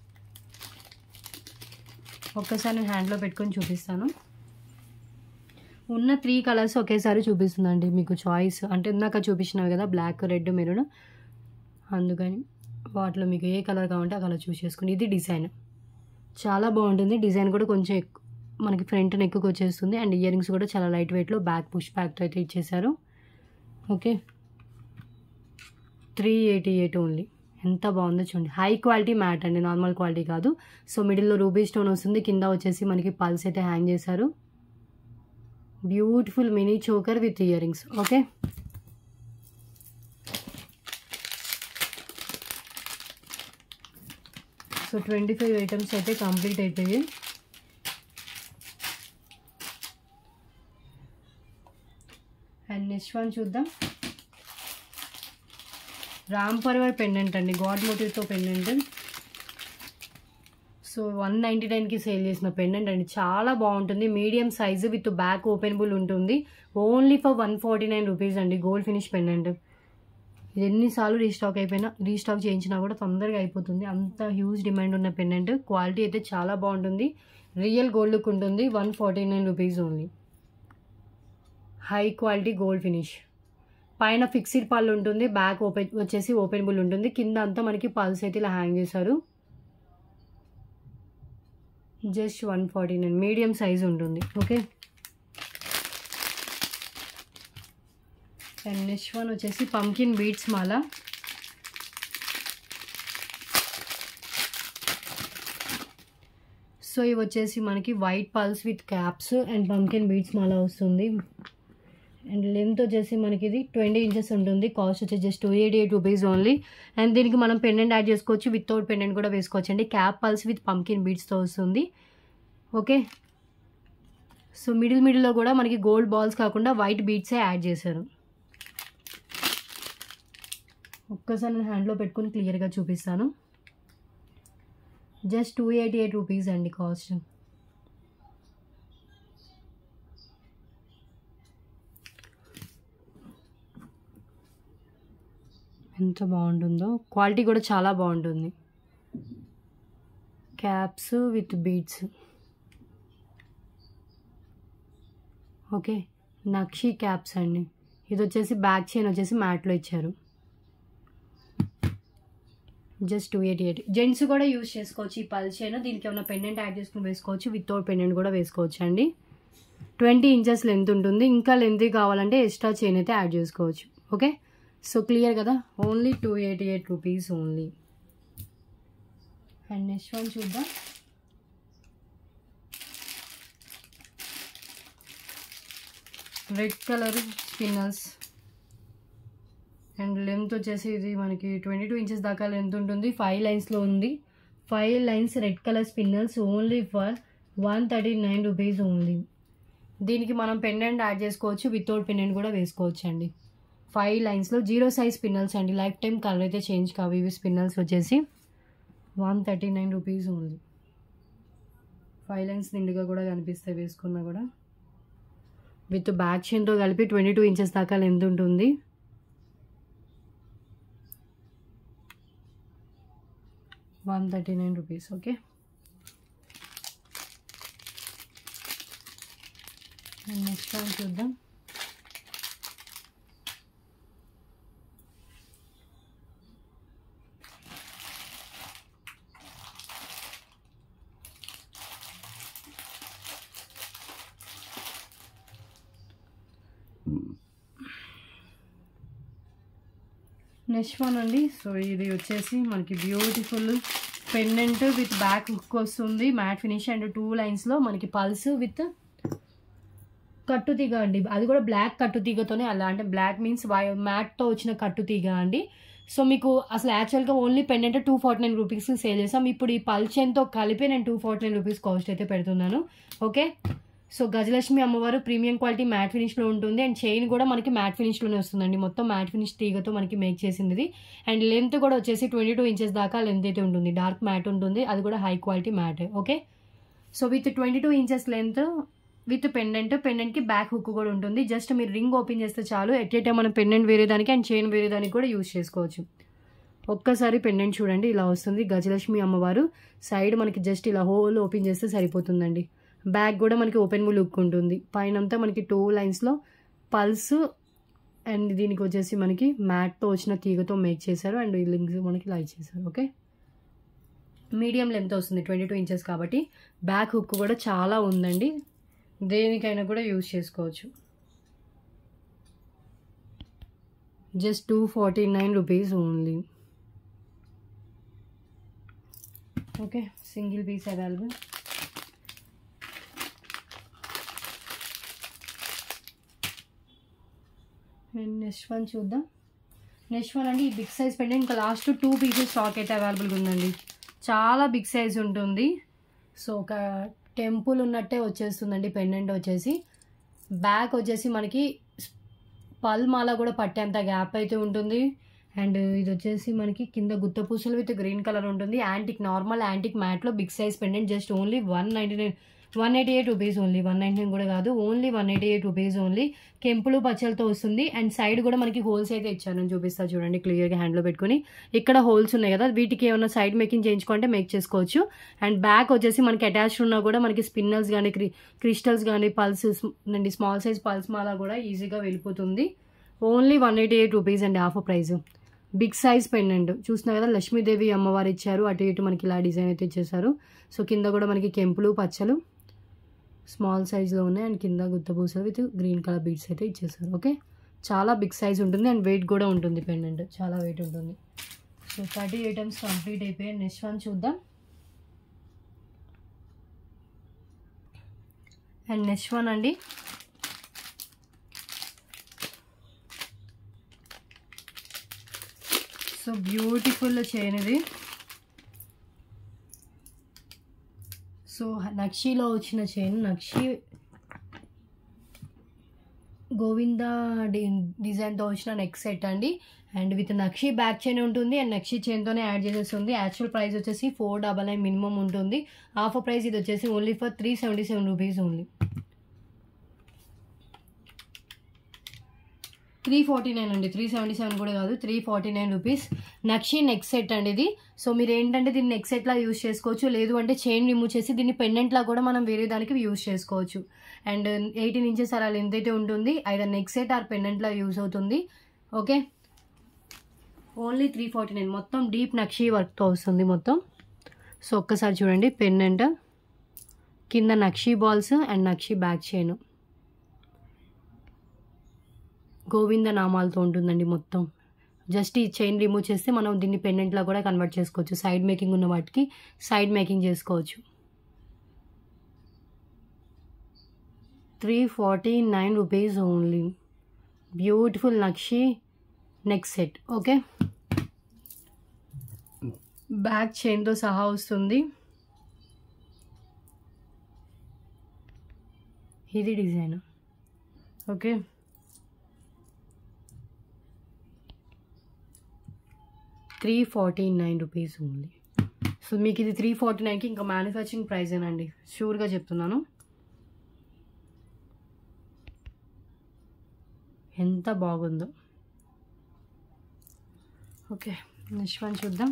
ఒక్కసారి నేను హ్యాండ్లో పెట్టుకొని చూపిస్తాను ఉన్న త్రీ కలర్స్ ఒకేసారి చూపిస్తుందండి మీకు చాయిస్ అంటే ఇందాక చూపించినవి కదా బ్లాక్ రెడ్ మెరూన్ అందుకని వాటిలో మీకు ఏ కలర్ కావాలంటే ఆ కలర్ చూస్ చేసుకోండి ఇది డిజైన్ చాలా బాగుంటుంది డిజైన్ కూడా కొంచెం ఎక్కు మనకి ఫ్రంట్ నెక్కి వచ్చేస్తుంది అండ్ ఇయర్ రింగ్స్ కూడా చాలా లైట్ వెయిట్లో బ్యాక్ పుష్ బ్యాక్తో అయితే ఇచ్చేసారు okay three eighty eight only ఎంత బాగుందో చూడండి హై క్వాలిటీ మ్యాట్ అండి నార్మల్ క్వాలిటీ కాదు సో మిడిల్లో రూబీ స్టోన్ వస్తుంది కింద వచ్చేసి మనకి పల్స్ అయితే హ్యాంగ్ చేశారు beautiful mini choker with earrings okay so twenty five items అయితే కంప్లీట్ అవుతాయి అండ్ నెక్స్ట్ వన్ చూద్దాం రామ్ పర్వర్ పెండెంట్ అండి గాడ్ మోటివ్తో పెండెంట్ సో వన్ నైంటీ నైన్కి సేల్ చేసిన పెండెంట్ అండి చాలా బాగుంటుంది medium size with back openable ఉంటుంది only for one forty nine rupees అండి గోల్డ్ ఫినిష్ పెండెంట్ ఇది ఎన్నిసార్లు రీస్టాక్ అయిపోయినా రీస్టాక్ చేయించినా కూడా తొందరగా అయిపోతుంది అంత హ్యూజ్ డిమాండ్ ఉన్న పెండెంట్ క్వాలిటీ అయితే చాలా బాగుంటుంది రియల్ గోల్డ్ లుక్ ఉంటుంది one forty nine rupees only high quality gold finish పైన ఫిక్స్డ్ పళ్ళు ఉంటుంది బ్యాక్ ఓపెన్ వచ్చేసి ఓపెనబుల్ ఉంటుంది కింద అంతా మనకి పల్స్ అయితే ఇలా హ్యాంగ్ చేశారు just one forty nine medium size ఉంటుంది ఓకే అండ్ నెక్స్ట్ వన్ వచ్చేసి పంకిన్ బీట్స్ మాల సో ఇవి వచ్చేసి మనకి white pearls with caps and pumpkin beads మాల వస్తుంది అండ్ లెంత్ వచ్చేసి మనకి ఇది ట్వంటీ ఇంచెస్ ఉంటుంది కాస్ట్ వచ్చేసి just two eighty eight rupees only and దీనికి మనం పెండెంట్ యాడ్ చేసుకోవచ్చు వితౌట్ పెండెంట్ కూడా వేసుకోవచ్చు అండి క్యాప్ పల్స్ విత్ పంకిన్ బీడ్స్తో వస్తుంది ఓకే సో మిడిల్ మిడిల్లో కూడా మనకి గోల్డ్ బాల్స్ కాకుండా వైట్ బీడ్సే యాడ్ చేశారు ఒక్కసారి నేను హ్యాండ్లో పెట్టుకొని క్లియర్గా చూపిస్తాను just two eighty eight rupees అండి కాస్ట్ ఎంత బాగుంటుందో క్వాలిటీ కూడా చాలా బాగుంటుంది క్యాప్స్ విత్ బీడ్స్ ఓకే నక్షి క్యాప్స్ అండి ఇది వచ్చేసి బ్యాక్ చైన్ వచ్చేసి మ్యాట్లో ఇచ్చారు just two eighty eight gents కూడా యూజ్ చేసుకోవచ్చు ఈ పల్ చైన్ దీనికి ఏమైనా పెండెంట్ యాడ్ చేసుకుని వేసుకోవచ్చు వితౌట్ పెండెంట్ కూడా వేసుకోవచ్చు అండి ట్వంటీ ఇంచెస్ లెంత్ ఉంటుంది ఇంకా లెంత్ కావాలంటే ఎక్స్ట్రా చైన్ అయితే యాడ్ చేసుకోవచ్చు ఓకే సో క్లియర్ కదా only two eighty eight rupees only and next one చూద్దాం red colour spinners and length వచ్చేసి ఇది మనకి ట్వంటీ టూ ఇంచెస్ దాకా లెంత్ ఉంటుంది ఫైవ్ లైన్స్లో ఉంది five lines red colour spinners only for one thirty nine rupees only దీనికి మనం పెండెంట్ యాడ్ చేసుకోవచ్చు వితౌట్ పెండెంట్ కూడా వేసుకోవచ్చు అండి ఫైవ్ లైన్స్లో జీరో సైజ్ స్పిన్నల్స్ అండి లైఫ్ టైం కలర్ అయితే చేంజ్ కావు ఇవి స్పిన్నల్స్ వచ్చేసి one thirty nine rupees only five lines నిండుగా కూడా కనిపిస్తాయి వేసుకున్నా కూడా విత్ బ్యాక్ చైన్తో కలిపి ట్వంటీ టూ ఇంచెస్ దాకా లెంత్ ఉంటుంది one thirty nine rupees okay next one చూద్దాం నెక్స్ట్ వన్ అండి సో ఇది వచ్చేసి మనకి beautiful pendant with back hook వస్తుంది మ్యాట్ ఫినిష్ అండ్ టూ లైన్స్లో మనకి పల్స్ విత్ కట్టుతీగ అండి అది కూడా బ్లాక్ కట్టుతీగతోనే అలా అంటే బ్లాక్ మీన్స్ మ్యాట్తో వచ్చిన కట్టుతీగ అండి సో మీకు అసలు యాక్చువల్గా only pendant two forty nine రూపీస్కి సేల్ చేసాం ఇప్పుడు ఈ పల్చెన్తో కలిపి నేను two forty nine rupees cost అయితే పెడుతున్నాను ఓకే సో గజలక్ష్మి అమ్మవారు ప్రీమియం క్వాలిటీ మ్యాట్ ఫినిష్లో ఉంటుంది అండ్ చైన్ కూడా మనకి మ్యాట్ ఫినిష్లోనే వస్తుందండి మొత్తం మ్యాట్ ఫినిష్ తీగతో మనకి మేక్ చేసింది ఇది అండ్ లెంత్ కూడా వచ్చేసి ట్వంటీ టూ ఇంచెస్ దాకా లెంత్ అయితే ఉంటుంది డార్క్ మ్యాట్ ఉంటుంది అది కూడా high quality matte okay so with twenty two inches length with pendant పెండెంట్కి బ్యాక్ హుక్ కూడా ఉంటుంది జస్ట్ మీరు రింగ్ ఓపెన్ చేస్తే చాలు ఎట్ ఏ టైం మనం పెండెంట్ వేరే దానికి అండ్ చైన్ వేరే దానికి కూడా యూజ్ చేసుకోవచ్చు ఒక్కసారి పెండెంట్ చూడండి ఇలా వస్తుంది గజలక్ష్మి అమ్మవారు సైడ్ మనకి జస్ట్ ఇలా హోల్ ఓపెన్ చేస్తే సరిపోతుందండి బ్యాక్ కూడా మనకి ఓపెన్ లుక్ ఉంటుంది పైన అంతా మనకి టూ లైన్స్లో పల్స్ అండ్ దీనికి వచ్చేసి మనకి మ్యాట్తో వచ్చిన తీగతో మేక్ చేశారు అండ్ ఈ లింక్స్ మనకి లైట్ చేశారు ఓకే మీడియం లెంత్ వస్తుంది ట్వంటీ టూ ఇంచెస్ కాబట్టి బ్యాక్ హుక్ కూడా చాలా ఉందండి దేనికైనా కూడా యూజ్ చేసుకోవచ్చు just two forty nine rupees only okay single piece available and next one చూద్దాం నెక్స్ట్ వన్ అండి ఈ బిగ్ సైజ్ పెండెంట్ ఇంకా లాస్ట్ టూ పీసెస్ స్టాక్ అయితే అవైలబుల్గా ఉందండి చాలా బిగ్ సైజ్ ఉంటుంది సో ఒక టెంపుల్ ఉన్నట్టే వచ్చేస్తుందండి పెండెంట్ వచ్చేసి బ్యాక్ వచ్చేసి మనకి పల్ మాల కూడా పట్టేంత గ్యాప్ అయితే ఉంటుంది అండ్ ఇది వచ్చేసి మనకి కింద గుత్త పూసలు విత్ గ్రీన్ కలర్ ఉంటుంది యాంటిక్ నార్మల్ యాంటిక్ మ్యాట్లో big size pendant just only one ninety nine one eighty eight rupees only one ninety nine కూడా కాదు only one eighty eight rupees only కెంపులు పచ్చలతో వస్తుంది అండ్ సైడ్ కూడా మనకి హోల్స్ అయితే ఇచ్చాను నేను చూపిస్తా చూడండి క్లియర్గా హ్యాండ్లో పెట్టుకుని ఇక్కడ హోల్స్ ఉన్నాయి కదా వీటికి ఏమైనా సైడ్ మేకింగ్ చేయించుకుంటే మేక్ చేసుకోవచ్చు అండ్ బ్యాక్ వచ్చేసి మనకి అటాచ్ ఉన్నా కూడా మనకి స్పిన్నర్స్ కానీ క్రి క్రిస్టల్స్ కానీ పల్స్ అండి స్మాల్ సైజ్ పల్స్ మాల కూడా ఈజీగా వెళ్ళిపోతుంది only one eighty eight rupees అండి offer price big size pendant చూస్తున్నా కదా లక్ష్మీదేవి అమ్మవారు ఇచ్చారు అటు ఇటు మనకి ఇలా డిజైన్ అయితే ఇచ్చేసారు సో కింద కూడా మనకి కెంపులు పచ్చలు స్మాల్ సైజ్లో ఉన్నాయి అండ్ కింద గుత్తపూసలు విత్ గ్రీన్ కలర్ బీడ్స్ అయితే ఇచ్చేసారు ఓకే చాలా బిగ్ సైజ్ ఉంటుంది అండ్ వెయిట్ కూడా ఉంటుంది పెండెంట్ చాలా వెయిట్ ఉంటుంది సో థర్టీ ఐటమ్స్ కంప్లీట్ అయిపోయాయి నెక్స్ట్ వన్ చూద్దాం అండ్ నెక్స్ట్ వన్ అండి సో బ్యూటిఫుల్ చైన్ ఇది సో నక్షీలో వచ్చిన చైన్ నక్షి గోవింద డి డిజైన్తో వచ్చిన నెక్ సెట్ అండి and with nakshi back chain ఉంటుంది అండ్ నక్షి చైన్తోనే యాడ్ చేసేస్తుంది యాక్చువల్ ప్రైస్ వచ్చేసి ఫోర్ డబల్ నైన్ మినిమం ఉంటుంది ఆఫర్ ప్రైస్ ఇది వచ్చేసి only for three seventy seven rupees only three forty nine అండి త్రీ సెవెంటీ సెవెన్ కూడా కాదు three forty nine rupees nakshi neck set అండి ఇది సో మీరు ఏంటంటే దీన్ని నెక్ సెట్లా యూస్ చేసుకోవచ్చు లేదు అంటే చైన్ రిమూవ్ చేసి దీన్ని పెండెంట్లా కూడా మనం వేరే దానికి యూస్ చేసుకోవచ్చు అండ్ ఎయిటీన్ ఇంచెస్ అలా లెంత్ అయితే ఉంటుంది ఐదర్ నెక్ సెట్ ఆర్ పెండెంట్లా యూస్ అవుతుంది okay only three forty nine మొత్తం డీప్ నక్షి వర్క్తో వస్తుంది మొత్తం సో ఒక్కసారి చూడండి పెండెంట్ కింద nakshi balls and nakshi back chain Govinda నామాలతో ఉంటుందండి మొత్తం జస్ట్ ఈ చైన్ రిమూవ్ చేస్తే మనం దీన్ని పెండెంట్లా కూడా కన్వర్ట్ చేసుకోవచ్చు సైడ్ మేకింగ్ ఉన్న వాటికి సైడ్ మేకింగ్ చేసుకోవచ్చు three forty nine rupees only beautiful nakshi neck set okay back చైన్తో సహా వస్తుంది ఇది design okay three forty nine rupees only so మీకు ఇది త్రీ ఫార్టీ నైన్కి ఇంకా మ్యానుఫ్యాక్చరింగ్ ప్రైజేనండి షూర్గా చెప్తున్నాను ఎంత బాగుందో ఓకే నెక్స్ట్ వన్ చూద్దాం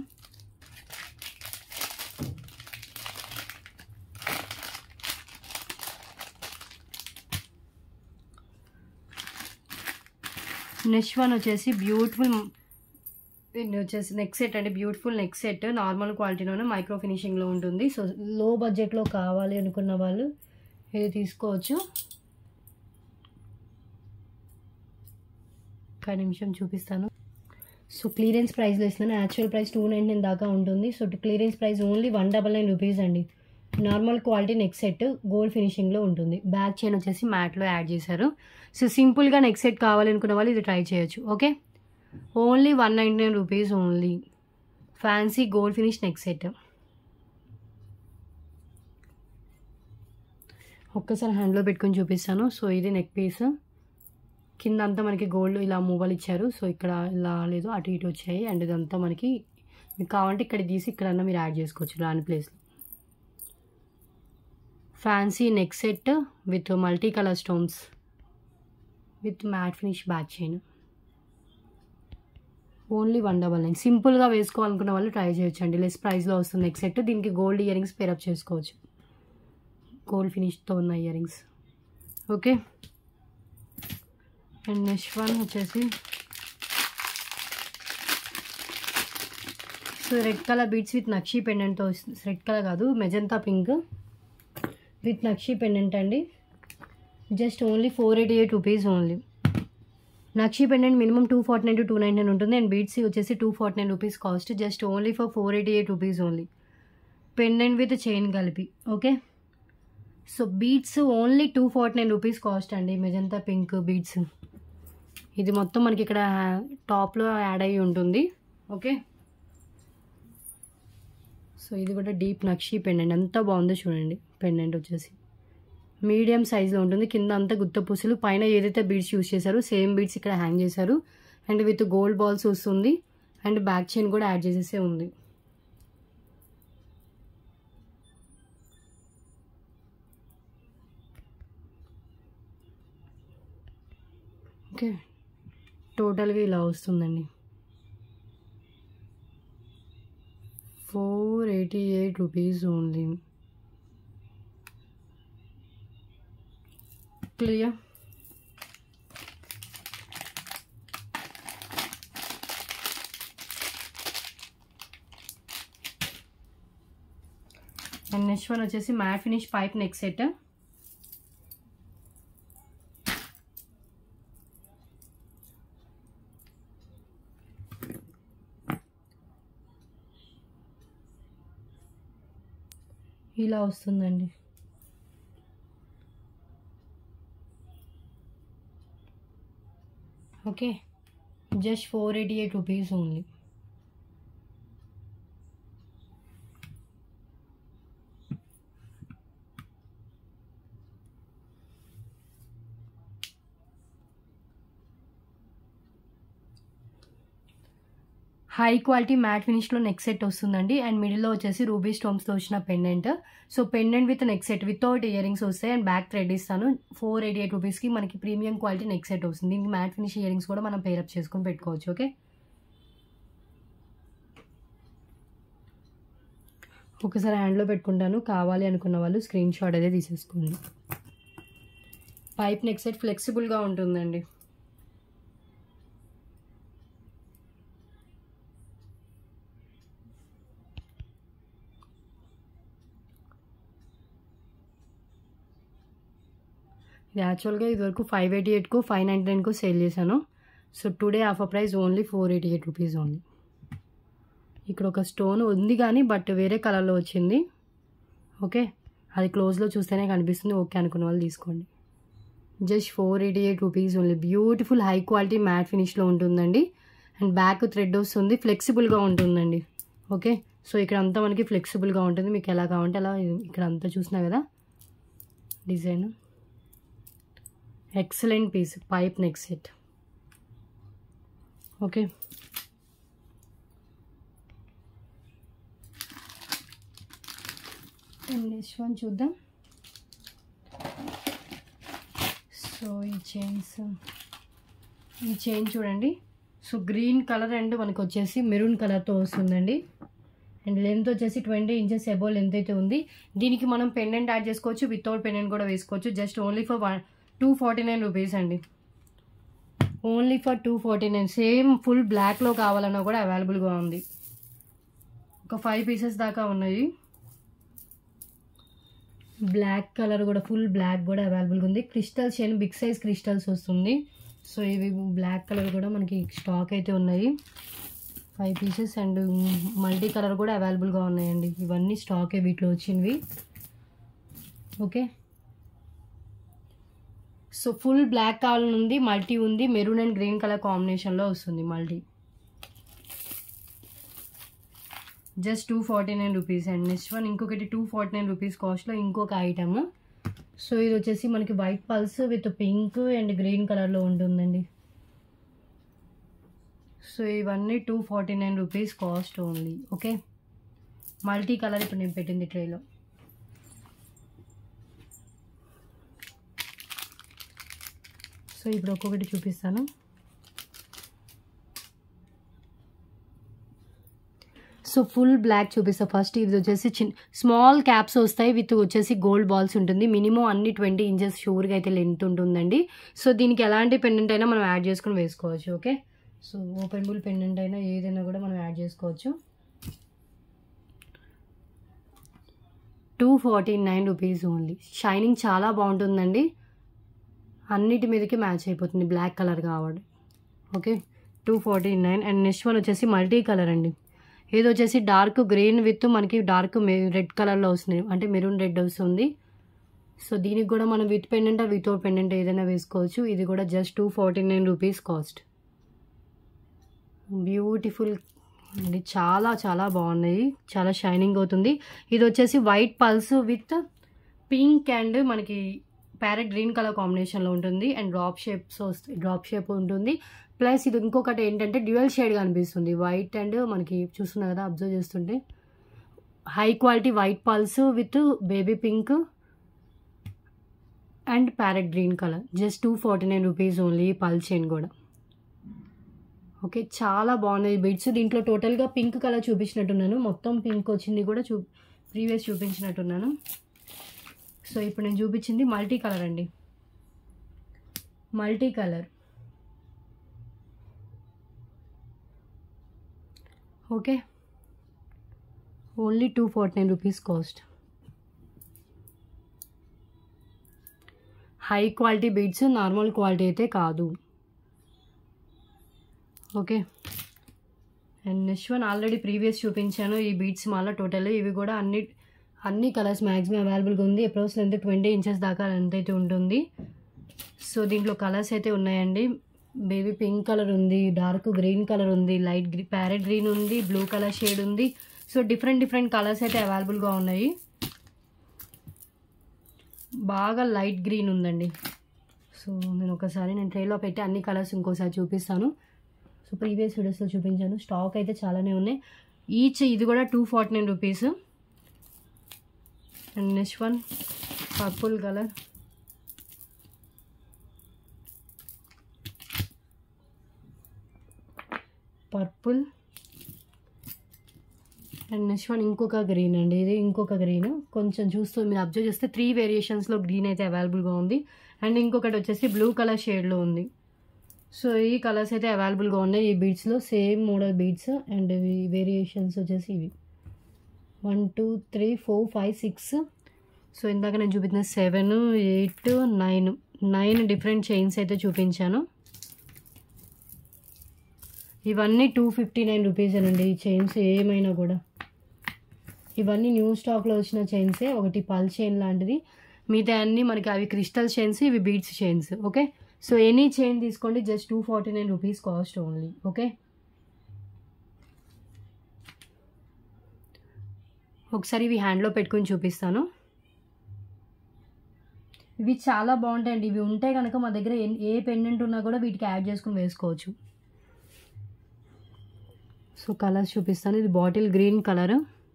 నెక్స్ట్ వన్ వచ్చేసి బ్యూటిఫుల్ ఇది వచ్చేసి నెక్ సెట్ అంటే బ్యూటిఫుల్ నెక్ సెట్ నార్మల్ క్వాలిటీలోనే మైక్రో ఫినిషింగ్లో ఉంటుంది సో లో బడ్జెట్లో కావాలి అనుకున్న వాళ్ళు ఇది తీసుకోవచ్చు ఒక నిమిషం చూపిస్తాను సో క్లియరెన్స్ ప్రైస్లో ఇస్తున్నాను actual price two nine nine దాకా ఉంటుంది so clearance price only one double nine rupees అండి normal quality neck set gold ఫినిషింగ్లో ఉంటుంది బ్యాక్ చైన్ వచ్చేసి మ్యాట్లో యాడ్ చేశారు సో సింపుల్గా నెక్ సెట్ కావాలనుకున్న వాళ్ళు ఇది ట్రై చేయొచ్చు okay only one ninety nine rupees only fancy gold finish neck set ఒక్కసారి హ్యాండ్లో పెట్టుకొని చూపిస్తాను సో ఇది నెక్ పీస్ కింద అంతా మనకి గోల్డ్ ఇలా మూవలు ఇచ్చారు సో ఇక్కడ ఇలా లేదు అటు ఇటు వచ్చాయి అండ్ ఇదంతా మనకి మీకు కావాలంటే ఇక్కడ తీసి ఇక్కడన్నా మీరు యాడ్ చేసుకోవచ్చు దాని ప్లేస్లో fancy neck set with multi colour stones with matte finish back chain only one double nine సింపుల్గా వేసుకోవాలనుకున్న వాళ్ళు ట్రై చేయొచ్చు అండి లెస్ ప్రైస్లో వస్తుంది నెక్ సెట్ దీనికి గోల్డ్ ఇయర్ రింగ్స్ పేరప్ చేసుకోవచ్చు గోల్డ్ ఫినిష్తో ఉన్న earrings okay and next one వచ్చేసి so red colour beads with nakshi పెండెంట్తో వస్తుంది రెడ్ కలర్ కాదు magenta pink with nakshi pendant అండి just only four eighty eight rupees only nakshi pendant minimum two forty nine to two nine nine ఉంటుంది and beads వచ్చేసి two forty nine rupees cost just only for four eighty eight rupees only pendant with chain కలిపి okay so beads only two forty nine rupees cost అండి magenta pink beads ఇది మొత్తం మనకి ఇక్కడ టాప్లో add అయ్యి ఉంటుంది ఓకే సో ఇది కూడా డీప్ నక్షి పెండెంట్ ఎంత బాగుందో చూడండి పెండెంట్ వచ్చేసి మీడియం సైజులో ఉంటుంది కింద అంతా గుత్త పూసలు పైన ఏదైతే బీడ్స్ యూస్ చేశారో సేమ్ బీడ్స్ ఇక్కడ హ్యాంగ్ చేశారు అండ్ విత్ గోల్డ్ బాల్స్ వస్తుంది అండ్ బ్యాక్ చైన్ కూడా యాడ్ చేసేసే ఉంది ఓకే టోటల్గా ఇలా వస్తుందండి four eighty eight rupees only clear and next one వచ్చేసి matte finish pipe neck set ఇలా వస్తుందండి okay just four eighty eight rupees only high quality matte ఫినిష్లో నెక్ సెట్ వస్తుందండి అండ్ మిడిల్లో వచ్చేసి రూబీ స్టోన్స్తో వచ్చిన pendant so pendant with neck set without earrings వస్తాయి అండ్ బ్యాక్ థ్రెడ్ ఇస్తాను ఫోర్ ఎయిటీ ఎయిట్ రూపీస్కి మనకి ప్రీమియం క్వాలిటీ నెక్ సెట్ వస్తుంది దీనికి మ్యాట్ ఫినిష్ ఇయర్ రింగ్స్ కూడా మనం పేరప్ చేసుకొని పెట్టుకోవచ్చు ఓకే ఒకసారి హ్యాండ్లో పెట్టుకుంటాను కావాలి అనుకున్న వాళ్ళు స్క్రీన్ షాట్ అదే తీసేసుకోండి పైప్ నెక్ సెట్ ఫ్లెక్సిబుల్గా ఉంటుందండి ఇది యాక్చువల్గా ఇదివరకు ఫైవ్ ఎయిటీ ఎయిట్కు ఫైవ్ నైంటీ నైన్కు సేల్ చేశాను so today offer price only four eighty eight rupees only ఇక్కడ ఒక స్టోన్ ఉంది కానీ బట్ వేరే కలర్లో వచ్చింది ఓకే అది క్లోజ్లో చూస్తేనే కనిపిస్తుంది ఓకే అనుకున్న వాళ్ళు తీసుకోండి just four eighty eight rupees only beautiful high quality matte ఫినిష్లో ఉంటుందండి అండ్ బ్యాక్ థ్రెడ్ వస్తుంది ఫ్లెక్సిబుల్గా ఉంటుందండి ఓకే సో ఇక్కడ అంతా మనకి ఫ్లెక్సిబుల్గా ఉంటుంది మీకు ఎలా కావాలంటే అలా ఇక్కడ అంతా చూసినా కదా design excellent piece pipe neck set okay next one చూద్దాం సో ఈ చైన్స్ ఈ చైన్ చూడండి సో గ్రీన్ కలర్ అండ్ మనకు వచ్చేసి మెరూన్ కలర్తో వస్తుందండి అండ్ లెంత్ వచ్చేసి ట్వంటీ ఇంచెస్ ఎబో లెంత్ అయితే ఉంది దీనికి మనం పెండెంట్ యాడ్ చేసుకోవచ్చు వితౌట్ పెండెంట్ కూడా వేసుకోవచ్చు just only for one two forty nine rupees అండి only for two forty nine same full బ్లాక్లో కావాలన్నా కూడా అవైలబుల్గా ఉంది ఒక ఫైవ్ పీసెస్ దాకా ఉన్నాయి బ్లాక్ కలర్ కూడా ఫుల్ బ్లాక్ కూడా అవైలబుల్గా ఉంది crystals chain big size crystals వస్తుంది సో ఇవి బ్లాక్ కలర్ కూడా మనకి స్టాక్ అయితే ఉన్నాయి five pieces and multi colour కూడా అవైలబుల్గా ఉన్నాయండి ఇవన్నీ స్టాకే వీటిలో వచ్చినవి ఓకే సో ఫుల్ బ్లాక్ కావాలని ఉంది మల్టీ ఉంది మెరూన్ అండ్ గ్రీన్ కలర్ కాంబినేషన్లో వస్తుంది multi just two forty nine rupees and next one ఇంకొకటి టూ ఫార్టీ నైన్ రూపీస్ కాస్ట్లో ఇంకొక ఐటమ్ సో ఇది వచ్చేసి మనకి white pearls with pink and green కలర్లో ఉంటుందండి సో ఇవన్నీ two forty nine rupees cost only okay multi colour ఇప్పుడు నేను పెట్టింది ట్రేలో సో ఇప్పుడు ఒక్కొక్కటి చూపిస్తాను సో ఫుల్ బ్లాక్ చూపిస్తా ఫస్ట్ ఇది వచ్చేసి చిన్న స్మాల్ క్యాప్స్ వస్తాయి విత్ వచ్చేసి గోల్డ్ బాల్స్ ఉంటుంది మినిమం అన్ని ట్వంటీ ఇంచెస్ షూర్గా అయితే లెంత్ ఉంటుందండి సో దీనికి ఎలాంటి పెండెంట్ అయినా మనం యాడ్ చేసుకుని వేసుకోవచ్చు ఓకే సో ఓపెన్ బుల్ పెండెంట్ అయినా ఏదైనా కూడా మనం యాడ్ చేసుకోవచ్చు two forty nine rupees only shining చాలా బాగుంటుందండి అన్నిటి మీదకి మ్యాచ్ అయిపోతుంది బ్లాక్ కలర్ కావాలి okay two forty nine and next one వచ్చేసి మల్టీ కలర్ అండి ఇది వచ్చేసి డార్క్ గ్రీన్ విత్ మనకి డార్క్ రెడ్ కలర్లో వస్తుంది అంటే మెరూన్ రెడ్ వస్తుంది సో దీనికి కూడా మనం విత్ పెండెంట్ వితౌట్ పెండెంట్ ఏదైనా వేసుకోవచ్చు ఇది కూడా just two forty nine rupees cost beautiful అండి చాలా చాలా బాగున్నాయి చాలా షైనింగ్ అవుతుంది ఇది వచ్చేసి white pearls with pink and మనకి ప్యారెట్ గ్రీన్ కలర్ కాంబినేషన్లో ఉంటుంది అండ్ డ్రాప్ షేప్స్ వస్తాయి డ్రాప్ షేప్ ఉంటుంది ప్లస్ ఇది ఇంకొకటి ఏంటంటే డ్యూయల్ షేడ్ కనిపిస్తుంది వైట్ అండ్ మనకి చూస్తున్నారు కదా అబ్జర్వ్ చేస్తుంటే high quality white pearls with baby pink and parrot green colour just two forty nine rupees only పల్ చైన్ కూడా ఓకే చాలా బాగున్నాయి బిడ్స్ దీంట్లో టోటల్గా పింక్ కలర్ చూపించినట్టున్నాను మొత్తం పింక్ వచ్చింది కూడా చూ ప్రీవియస్ చూపించినట్టున్నాను సో ఇప్పుడు నేను చూపించింది మల్టీ కలర్ అండి multi colour okay only two forty nine rupees cost high quality beads normal quality అయితే కాదు ఓకే and next one already previous చూపించాను ఈ బీడ్స్ మళ్ళీ టోటల్ ఇవి కూడా అన్ని అన్ని కలర్స్ మ్యాక్సిమం అవైలబుల్గా ఉంది అప్రోచ్ లెంత్ ట్వంటీ ఇంచెస్ దాకా లెంత్ అయితే ఉంటుంది సో దీంట్లో కలర్స్ అయితే ఉన్నాయండి బేబీ పింక్ కలర్ ఉంది డార్క్ గ్రీన్ కలర్ ఉంది లైట్ గ్రీ ప్యారెట్ గ్రీన్ ఉంది బ్లూ కలర్ షేడ్ ఉంది సో డిఫరెంట్ డిఫరెంట్ కలర్స్ అయితే అవైలబుల్గా ఉన్నాయి బాగా లైట్ గ్రీన్ ఉందండి సో నేను ఒకసారి నేను ట్రైలో పెట్టి అన్ని కలర్స్ ఇంకోసారి చూపిస్తాను సో ప్రీవియస్ వీడియోస్లో చూపించాను స్టాక్ అయితే చాలానే ఉన్నాయి ఈచ్ ఇది కూడా two forty nine rupees and next one purple colour purple and next one ఇంకొక గ్రీన్ అండి ఇది ఇంకొక గ్రీన్ కొంచెం చూస్తూ మీరు అబ్జర్వ్ చేస్తే త్రీ వేరియేషన్స్లో గ్రీన్ అయితే అవైలబుల్గా ఉంది అండ్ ఇంకొకటి వచ్చేసి బ్లూ కలర్ షేడ్లో ఉంది సో ఈ కలర్స్ అయితే అవైలబుల్గా ఉన్నాయి ఈ బీడ్స్లో సేమ్ మోడల్ బీడ్స్ అండ్ ఇవి వేరియేషన్స్ వచ్చేసి ఇవి one two three four five six so ఇందాక నేను చూపించిన seven eight nine nine different chains అయితే చూపించాను ఇవన్నీ టూ ఫిఫ్టీ నైన్ రూపీస్ అండి ఈ చైన్స్ ఏమైనా కూడా ఇవన్నీ న్యూ స్టాక్లో వచ్చిన చైన్సే ఒకటి పల్ చైన్ లాంటిది మిగతా అన్నీ మనకి అవి క్రిస్టల్ చైన్స్ ఇవి beads chains okay so any chain తీసుకోండి just two forty nine rupees cost only okay ఒకసారి ఇవి హ్యాండ్లో పెట్టుకొని చూపిస్తాను ఇవి చాలా బాగుంటాయండి ఇవి ఉంటే కనుక మా దగ్గర ఎన్- ఏ పెండెంట్ ఉన్నా కూడా వీటికి యాడ్ చేసుకుని వేసుకోవచ్చు సో కలర్స్ చూపిస్తాను ఇది బాటిల్ గ్రీన్ కలర్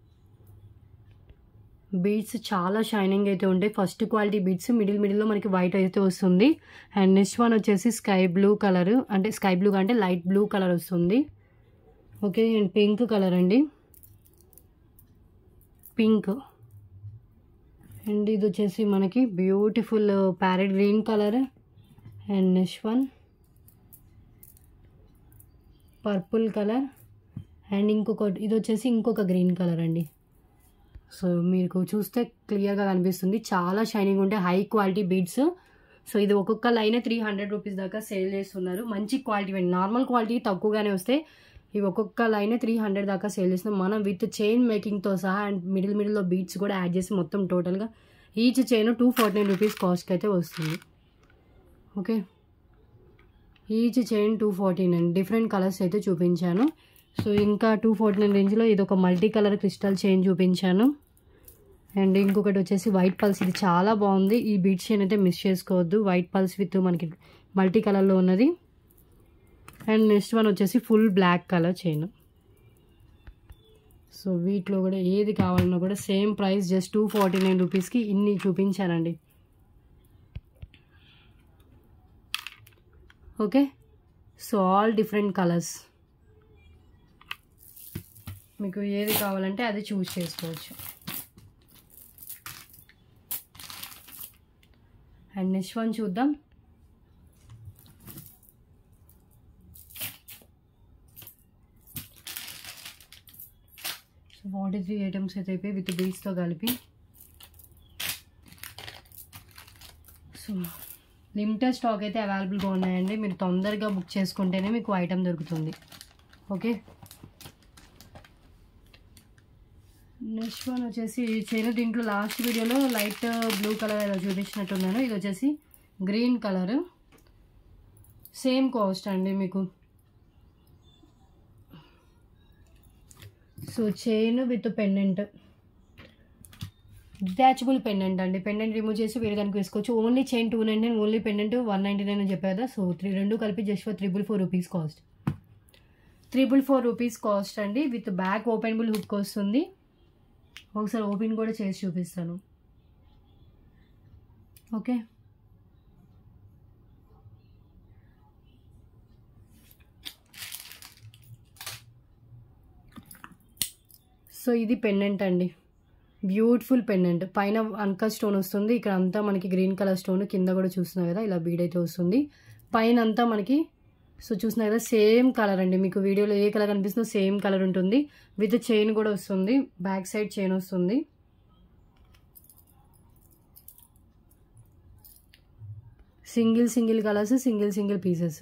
బీడ్స్ చాలా షైనింగ్ అయితే ఉంటాయి ఫస్ట్ క్వాలిటీ బీడ్స్ మిడిల్ మిడిల్లో మనకి వైట్ అయితే వస్తుంది అండ్ నెక్స్ట్ వన్ వచ్చేసి స్కై బ్లూ కలర్ అంటే స్కై బ్లూ అంటే లైట్ బ్లూ కలర్ వస్తుంది ఓకే అండ్ పింక్ కలర్ అండి పింక్ అండ్ ఇది వచ్చేసి మనకి beautiful parrot green colour and next one purple colour and ఇంకొక ఇది వచ్చేసి ఇంకొక గ్రీన్ కలర్ అండి సో మీకు చూస్తే క్లియర్గా కనిపిస్తుంది చాలా షైనింగ్ ఉంటాయి హై క్వాలిటీ బీడ్స్ సో ఇది ఒక్కొక్క లైన్ త్రీ హండ్రెడ్ రూపీస్ దాకా సేల్ చేస్తున్నారు మంచి క్వాలిటీ నార్మల్ క్వాలిటీ తక్కువగానే వస్తే ఇవి ఒక్కొక్క లైన్ త్రీ హండ్రెడ్ దాకా సేల్ చేస్తున్నాం మనం విత్ చైన్ మేకింగ్తో సహా అండ్ మిడిల్ మిడిల్లో బీట్స్ కూడా యాడ్ చేసి మొత్తం టోటల్గా each chain two forty nine rupees కాస్ట్కి అయితే వస్తుంది okay each chain two forty nine different colours అయితే చూపించాను సో ఇంకా టూ ఫార్టీ నైన్ రేంజ్లో ఇది ఒక మల్టీ కలర్ క్రిస్టల్ చైన్ చూపించాను అండ్ ఇంకొకటి వచ్చేసి వైట్ పల్స్ ఇది చాలా బాగుంది ఈ బీట్ చైన్ అయితే మిస్ చేసుకోవద్దు వైట్ పల్స్ విత్ మనకి మల్టీ కలర్లో ఉన్నది అండ్ నెక్స్ట్ వన్ వచ్చేసి full black colour chain so వీటిలో కూడా ఏది కావాలన్నా కూడా same price just two forty nine రూపీస్కి ఇన్ని చూపించానండి okay so all different colours మీకు ఏది కావాలంటే అది చూస్ చేసుకోవచ్చు అండ్ నెక్స్ట్ వన్ చూద్దాం సో ఫార్టీ త్రీ ఐటమ్స్ అయితే అయిపోయి విత్ బీట్స్తో కలిపి సో లిమిటెడ్ స్టాక్ అయితే అవైలబుల్గా ఉన్నాయండి మీరు తొందరగా బుక్ చేసుకుంటేనే మీకు ఐటమ్ దొరుకుతుంది ఓకే నెక్స్ట్ వన్ వచ్చేసి చైన్ దీంట్లో లాస్ట్ వీడియోలో లైట్ బ్లూ కలర్ ఏదో చూపించినట్టున్నాను ఇది వచ్చేసి గ్రీన్ కలర్ సేమ్ కాస్ట్ అండి మీకు so chain with pendant detachable pendant అండి పెండెంట్ రిమూవ్ చేసి వేరే దానికి వేసుకోవచ్చు only chain two ninety nine only pendant one ninety nine అని చెప్పారు కదా సో త్రీ రెండు కలిపి just for triple four rupees cost triple four rupees cost అండి విత్ బ్యాక్ ఓపెనబుల్ హుక్ వస్తుంది ఒకసారి ఓపెన్ కూడా చేసి చూపిస్తాను ఓకే సో ఇది పెండెంట్ అండి బ్యూటిఫుల్ పెండెంట్ పైన అంక స్టోన్ వస్తుంది ఇక్కడ అంతా మనకి గ్రీన్ కలర్ స్టోన్ కింద కూడా చూస్తున్నారు కదా ఇలా బీడ్ అయితే వస్తుంది పైన అంతా మనకి సో చూస్తున్నారు కదా సేమ్ కలర్ అండి మీకు వీడియోలో ఏ కలర్ కనిపిస్తుందో సేమ్ కలర్ ఉంటుంది విత్ చైన్ కూడా వస్తుంది బ్యాక్ సైడ్ చైన్ వస్తుంది single single colours single single pieces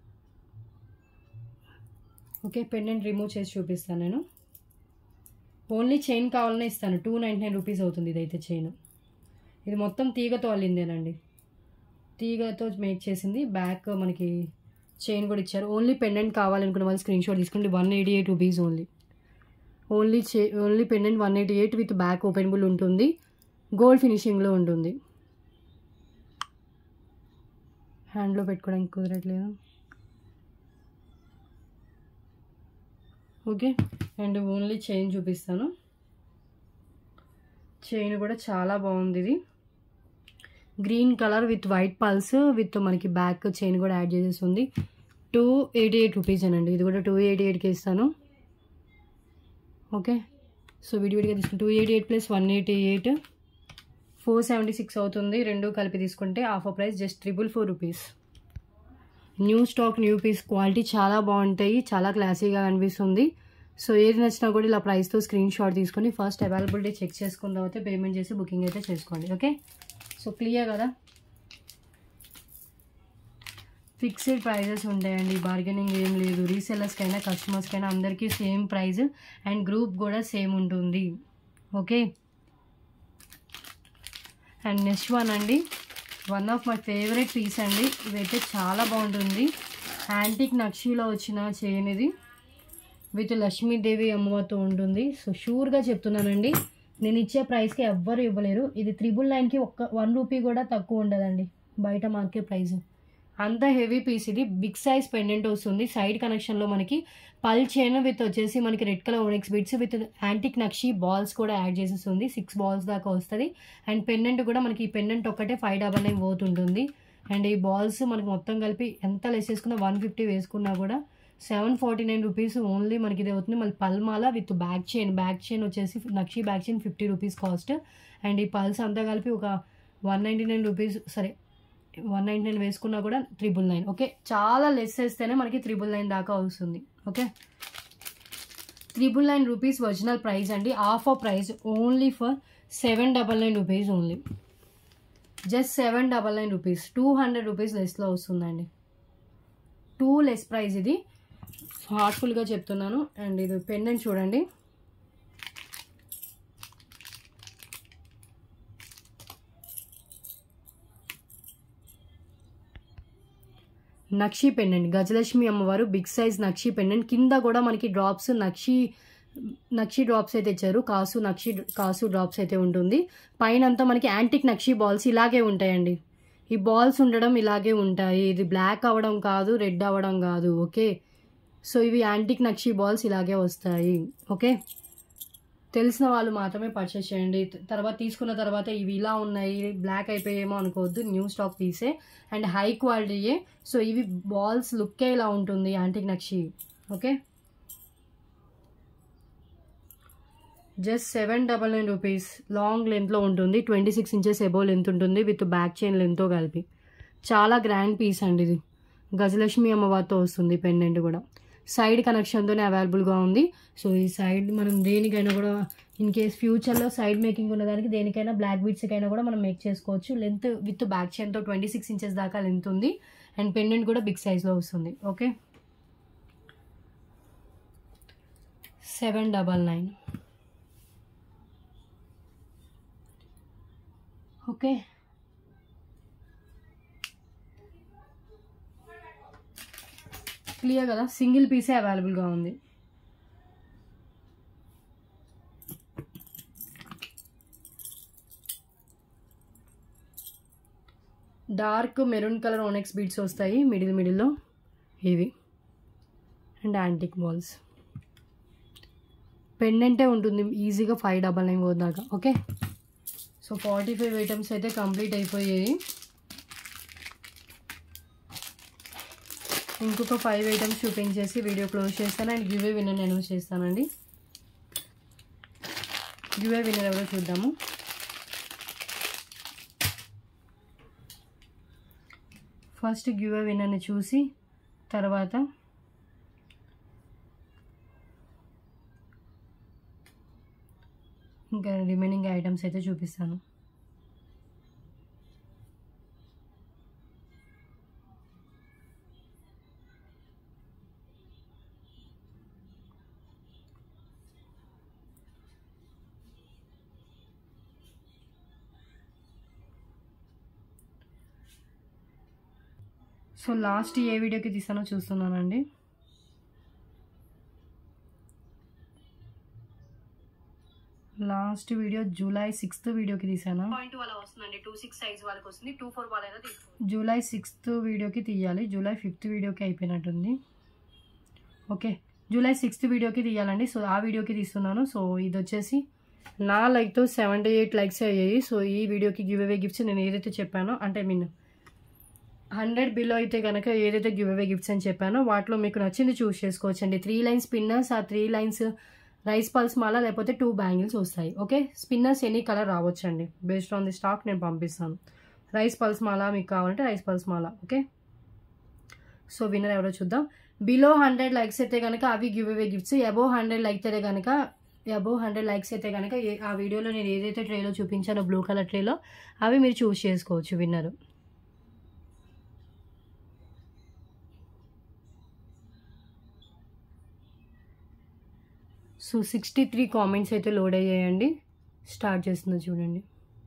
okay pendant remove చేసి చూపిస్తాను నేను ఓన్లీ చైన్ కావాలనే ఇస్తాను టూ నైంటీ నైన్ రూపీస్ అవుతుంది ఇదైతే చైన్ ఇది మొత్తం తీగతో అల్లిందేనండి తీగతో మేక్ చేసింది బ్యాక్ మనకి చైన్ కూడా ఇచ్చారు ఓన్లీ పెండెంట్ కావాలనుకున్న వాళ్ళు స్క్రీన్ షాట్ తీసుకోండి one eighty eight rupees only only చే only pendant one eighty eight with back openable ఉంటుంది గోల్డ్ ఫినిషింగ్లో ఉంటుంది హ్యాండ్లో పెట్టుకోవడానికి కుదరట్లేదు ఓకే అండ్ ఓన్లీ చైన్ చూపిస్తాను చైన్ కూడా చాలా బాగుంది ఇది green colour with white pearls with మనకి బ్యాక్ చైన్ కూడా యాడ్ చేసేసి ఉంది టూ ఎయిటీ ఎయిట్ రూపీస్ అనండి ఇది కూడా టూ ఎయిటీ ఎయిట్కి ఇస్తాను ఓకే సో విడివిడిగా తీసుకుంటే two eighty eight plus one eighty eight four seventy six అవుతుంది రెండు కలిపి తీసుకుంటే offer price just triple four rupees new stock new piece quality చాలా బాగుంటాయి చాలా క్లాసీగా అనిపిస్తుంది సో ఏది నచ్చినా కూడా ఇలా ప్రైస్తో స్క్రీన్ షాట్ తీసుకొని ఫస్ట్ అవైలబిలిటీ చెక్ చేసుకున్న తర్వాత పేమెంట్ చేసి బుకింగ్ అయితే చేసుకోండి ఓకే సో క్లియర్ కదా ఫిక్స్డ్ ప్రైజెస్ ఉంటాయండి బార్గెనింగ్ ఏం లేదు రీసెల్లర్స్కైనా కస్టమర్స్కైనా అందరికీ సేమ్ ప్రైస్ అండ్ గ్రూప్ కూడా సేమ్ ఉంటుంది ఓకే అండ్ నెక్స్ట్ వన్ అండి one of my favourite piece అండి ఇదైతే చాలా బాగుంటుంది యాంటిక్ నక్షీలో వచ్చిన చైన్ ఇది విత్ లక్ష్మీదేవి అమ్మవారితో ఉంటుంది సో షూర్గా చెప్తున్నానండి నేను ఇచ్చే ప్రైస్కి ఎవ్వరు ఇవ్వలేరు ఇది త్రిబుల్ నైన్కి ఒక్క వన్ రూపీ కూడా తక్కువ ఉండదండి బయట మార్కెట్ ప్రైస్ అంత హెవీ పీస్ ఇది బిగ్ సైజ్ పెండెంట్ వస్తుంది సైడ్ కనెక్షన్లో మనకి పల్ చైన్ విత్ వచ్చేసి మనకి red colour onyx bits with antique nakshi balls కూడా యాడ్ చేసేస్తుంది సిక్స్ బాల్స్ దాకా వస్తుంది అండ్ పెండెంట్ కూడా మనకి ఈ పెండెంట్ ఒక్కటే ఫైవ్ డబల్ నైన్ పోతుంటుంది అండ్ ఈ బాల్స్ మనకి మొత్తం కలిపి ఎంత లెస్ వేసుకున్నా వన్ ఫిఫ్టీ వేసుకున్నా కూడా seven forty nine rupees only మనకి ఇది అవుతుంది మళ్ళీ పల్మాల with back chain back chain వచ్చేసి nakshi back chain fifty rupees cost and ఈ పల్స్ అంతా కలిపి ఒక వన్ నైంటీ నైన్ రూపీస్ సరే వన్ నైంటీ నైన్ వేసుకున్నా కూడా త్రిబుల్ నైన్ ఓకే చాలా లెస్ వేస్తేనే మనకి త్రిబుల్ నైన్ దాకా వస్తుంది okay triple nine rupees original price అండి off off price only for seven double nine rupees only just seven double nine rupees two hundred rupees లెస్లో వస్తుందండి టూ లెస్ ప్రైస్ ఇది హార్ట్ఫుల్గా చెప్తున్నాను అండ్ ఇది పెండెంట్ చూడండి నక్షి పెండెంట్ గజలక్ష్మి అమ్మవారు బిగ్ సైజ్ నక్షి పెండెంట్ కింద కూడా మనకి డ్రాప్స్ నక్షి నక్షి డ్రాప్స్ అయితే ఇచ్చారు కాసు నక్షి కాసు డ్రాప్స్ అయితే ఉంటుంది పైన అంతా మనకి యాంటిక్ నక్షి బాల్స్ ఇలాగే ఉంటాయండి ఈ బాల్స్ ఉండడం ఇలాగే ఉంటాయి ఇది బ్లాక్ అవ్వడం కాదు రెడ్ అవ్వడం కాదు ఓకే సో ఇవి యాంటిక్ నక్షి బాల్స్ ఇలాగే వస్తాయి ఓకే తెలిసిన వాళ్ళు మాత్రమే పర్చేస్ చేయండి తర్వాత తీసుకున్న తర్వాత ఇవి ఇలా ఉన్నాయి బ్లాక్ అయిపోయేమో అనుకోవద్దు న్యూ స్టాక్ పీసే అండ్ హై క్వాలిటీయే సో ఇవి బాల్స్ లుక్కే ఇలా ఉంటుంది antique nakshi okay just seven double nine rupees long లెంత్లో ఉంటుంది twenty six inches above length ఉంటుంది విత్ బ్యాక్ చైన్ లెంత్తో కలిపి చాలా గ్రాండ్ పీస్ అండి ఇది గజలక్ష్మి అమ్మవారితో వస్తుంది పెండెంట్ కూడా సైడ్ కనెక్షన్తోనే అవైలబుల్గా ఉంది సో ఈ సైడ్ మనం దేనికైనా కూడా ఇన్ కేస్ ఫ్యూచర్లో సైడ్ మేకింగ్ ఉన్నదానికి దేనికైనా బ్లాక్ బీట్స్కైనా కూడా మనం మేక్ చేసుకోవచ్చు లెంత్ విత్ బ్యాక్ చైన్తో ట్వంటీ సిక్స్ ఇంచెస్ దాకా లెంత్ ఉంది అండ్ పెండెంట్ కూడా బిగ్ సైజ్లో వస్తుంది okay seven double nine okay clear కదా సింగిల్ పీసే అవైలబుల్గా ఉంది dark maroon colour onyx beads వస్తాయి మిడిల్ మిడిల్లో ఇవి అండ్ యాంటిక్ బాల్స్ పెండెంటే ఉంటుంది ఈజీగా ఫైవ్ డబల్ నైన్ పోదాకా okay so forty five items అయితే కంప్లీట్ అయిపోయాయి ఇంకొక ఫైవ్ ఐటమ్స్ చూపించేసి వీడియో క్లోజ్ చేస్తాను అండ్ గివే విన్నర్ అనౌన్స్ చేస్తానండి గివే విన్నర్ ఎవరో చూద్దాము ఫస్ట్ గివే విన్నర్ని చూసి తర్వాత ఇంకా రిమైనింగ్ ఐటమ్స్ అయితే చూపిస్తాను సో లాస్ట్ ఏ వీడియోకి తీసానో చూస్తున్నానండి లాస్ట్ వీడియో జూలై సిక్స్త్ వీడియోకి తీసాను పాయింట్ వాళ్ళ వస్తుందండి టూ సిక్స్ సైజ్ వాళ్ళకి వస్తుంది టూ ఫోర్ వాళ్ళైనా తీసుకోండి జూలై సిక్స్త్ వీడియోకి తీయాలి జూలై ఫిఫ్త్ వీడియోకి అయిపోయినట్టుంది ఓకే జూలై సిక్స్త్ వీడియోకి తీయాలండి సో ఆ వీడియోకి తీస్తున్నాను సో ఇది వచ్చేసి నా లైక్తో సెవెంటీ ఎయిట్ లైక్స్ అయ్యాయి సో ఈ వీడియోకి గివ్ అవే గిఫ్ట్స్ నేను ఏదైతే చెప్పానో అంటే మీన్ హండ్రెడ్ బిలో అయితే కనుక ఏదైతే గివ్ అవే గిఫ్ట్స్ అని చెప్పానో వాటిలో మీకు నచ్చింది చూస్ చేసుకోవచ్చండి త్రీ లైన్స్ స్పిన్నర్స్ ఆ త్రీ లైన్స్ రైస్ పల్స్ మాల లేకపోతే టూ బ్యాంగిల్స్ వస్తాయి ఓకే స్పిన్నర్స్ ఎనీ కలర్ రావచ్చండి బేస్డ్ ఆన్ ది స్టాక్ నేను పంపిస్తాను రైస్ పల్స్ మాల మీకు కావాలంటే రైస్ పల్స్ మాల ఓకే సో విన్నర్ ఎవరో చూద్దాం బిలో హండ్రెడ్ లైక్స్ అయితే కనుక అవి giveaway gifts above hundred like అయితే కనుక అబోవ్ హండ్రెడ్ లైక్స్ అయితే కనుక ఏ- ఆ వీడియోలో నేను ఏదైతే ట్రేలో చూపించానో బ్లూ కలర్ ట్రేలో అవి మీరు చూస్ చేసుకోవచ్చు winner so sixty three comments అయితే లోడ్ అయ్యాయండి స్టార్ట్ చేస్తుందో చూడండి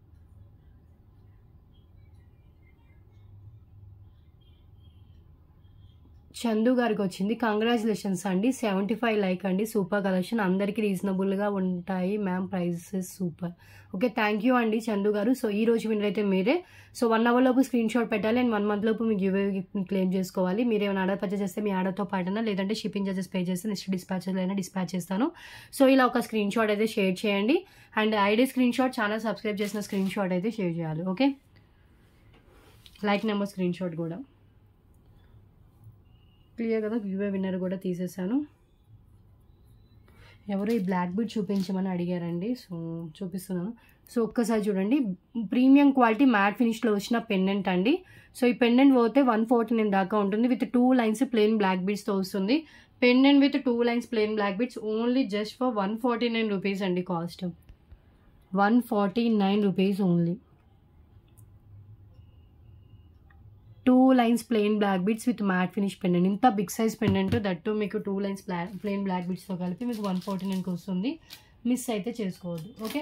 చందు గారికి వచ్చింది కంగ్రాచులేషన్స్ అండి సెవెంటీ ఫైవ్ లైక్ అండి సూపర్ కలెక్షన్ అందరికీ రీజనబుల్గా ఉంటాయి ma'am prices super okay thank you అండి చందు గారు సో ఈ రోజు విన్నర్ అయితే మీరే సో వన్ అవర్ లోపు స్క్రీన్ షాట్ పెట్టాలి అండ్ వన్ మంత్ లోపు మీ గివ్ క్లెయిమ్ చేసుకోవాలి మీరు ఏమైనా ఆర్డర్ పర్చేస్ చేస్తే మీ ఆర్డర్తో పాటనా లేదంటే షిప్పింగ్ చార్జెస్ పే చేస్తే నెక్స్ట్ డిస్పాచ్ అయినా డిస్పాచ్ చేస్తాను సో ఇలా ఒక స్క్రీన్ షాట్ అయితే షేర్ చేయండి and ID screenshot channel subscribe చేసిన స్క్రీన్ షాట్ అయితే షేర్ చేయాలి okay like number screenshot కూడా క్లియర్ కదా గివ్ విన్నర్ కూడా తీసేసాను ఎవరో ఈ బ్లాక్ బీడ్ చూపించమని అడిగారండి సో చూపిస్తున్నాను సో ఒక్కసారి చూడండి ప్రీమియం క్వాలిటీ మ్యాట్ ఫినిష్లో వచ్చిన పెండెంట్ అండి సో ఈ పెండెంట్ పోతే వన్ ఫార్టీ నైన్ దాకా ఉంటుంది with two lines plain black బీడ్స్తో వస్తుంది pendant with two lines plain black beads only just for one forty nine rupees అండి cost one forty nine rupees only two lines plain black beads with matte finish pendant ఇంత big size pendant that మీకు two lines plain black బీడ్స్తో కలిపి మీకు one forty నైన్కి వస్తుంది miss అయితే చేసుకోవద్దు ఓకే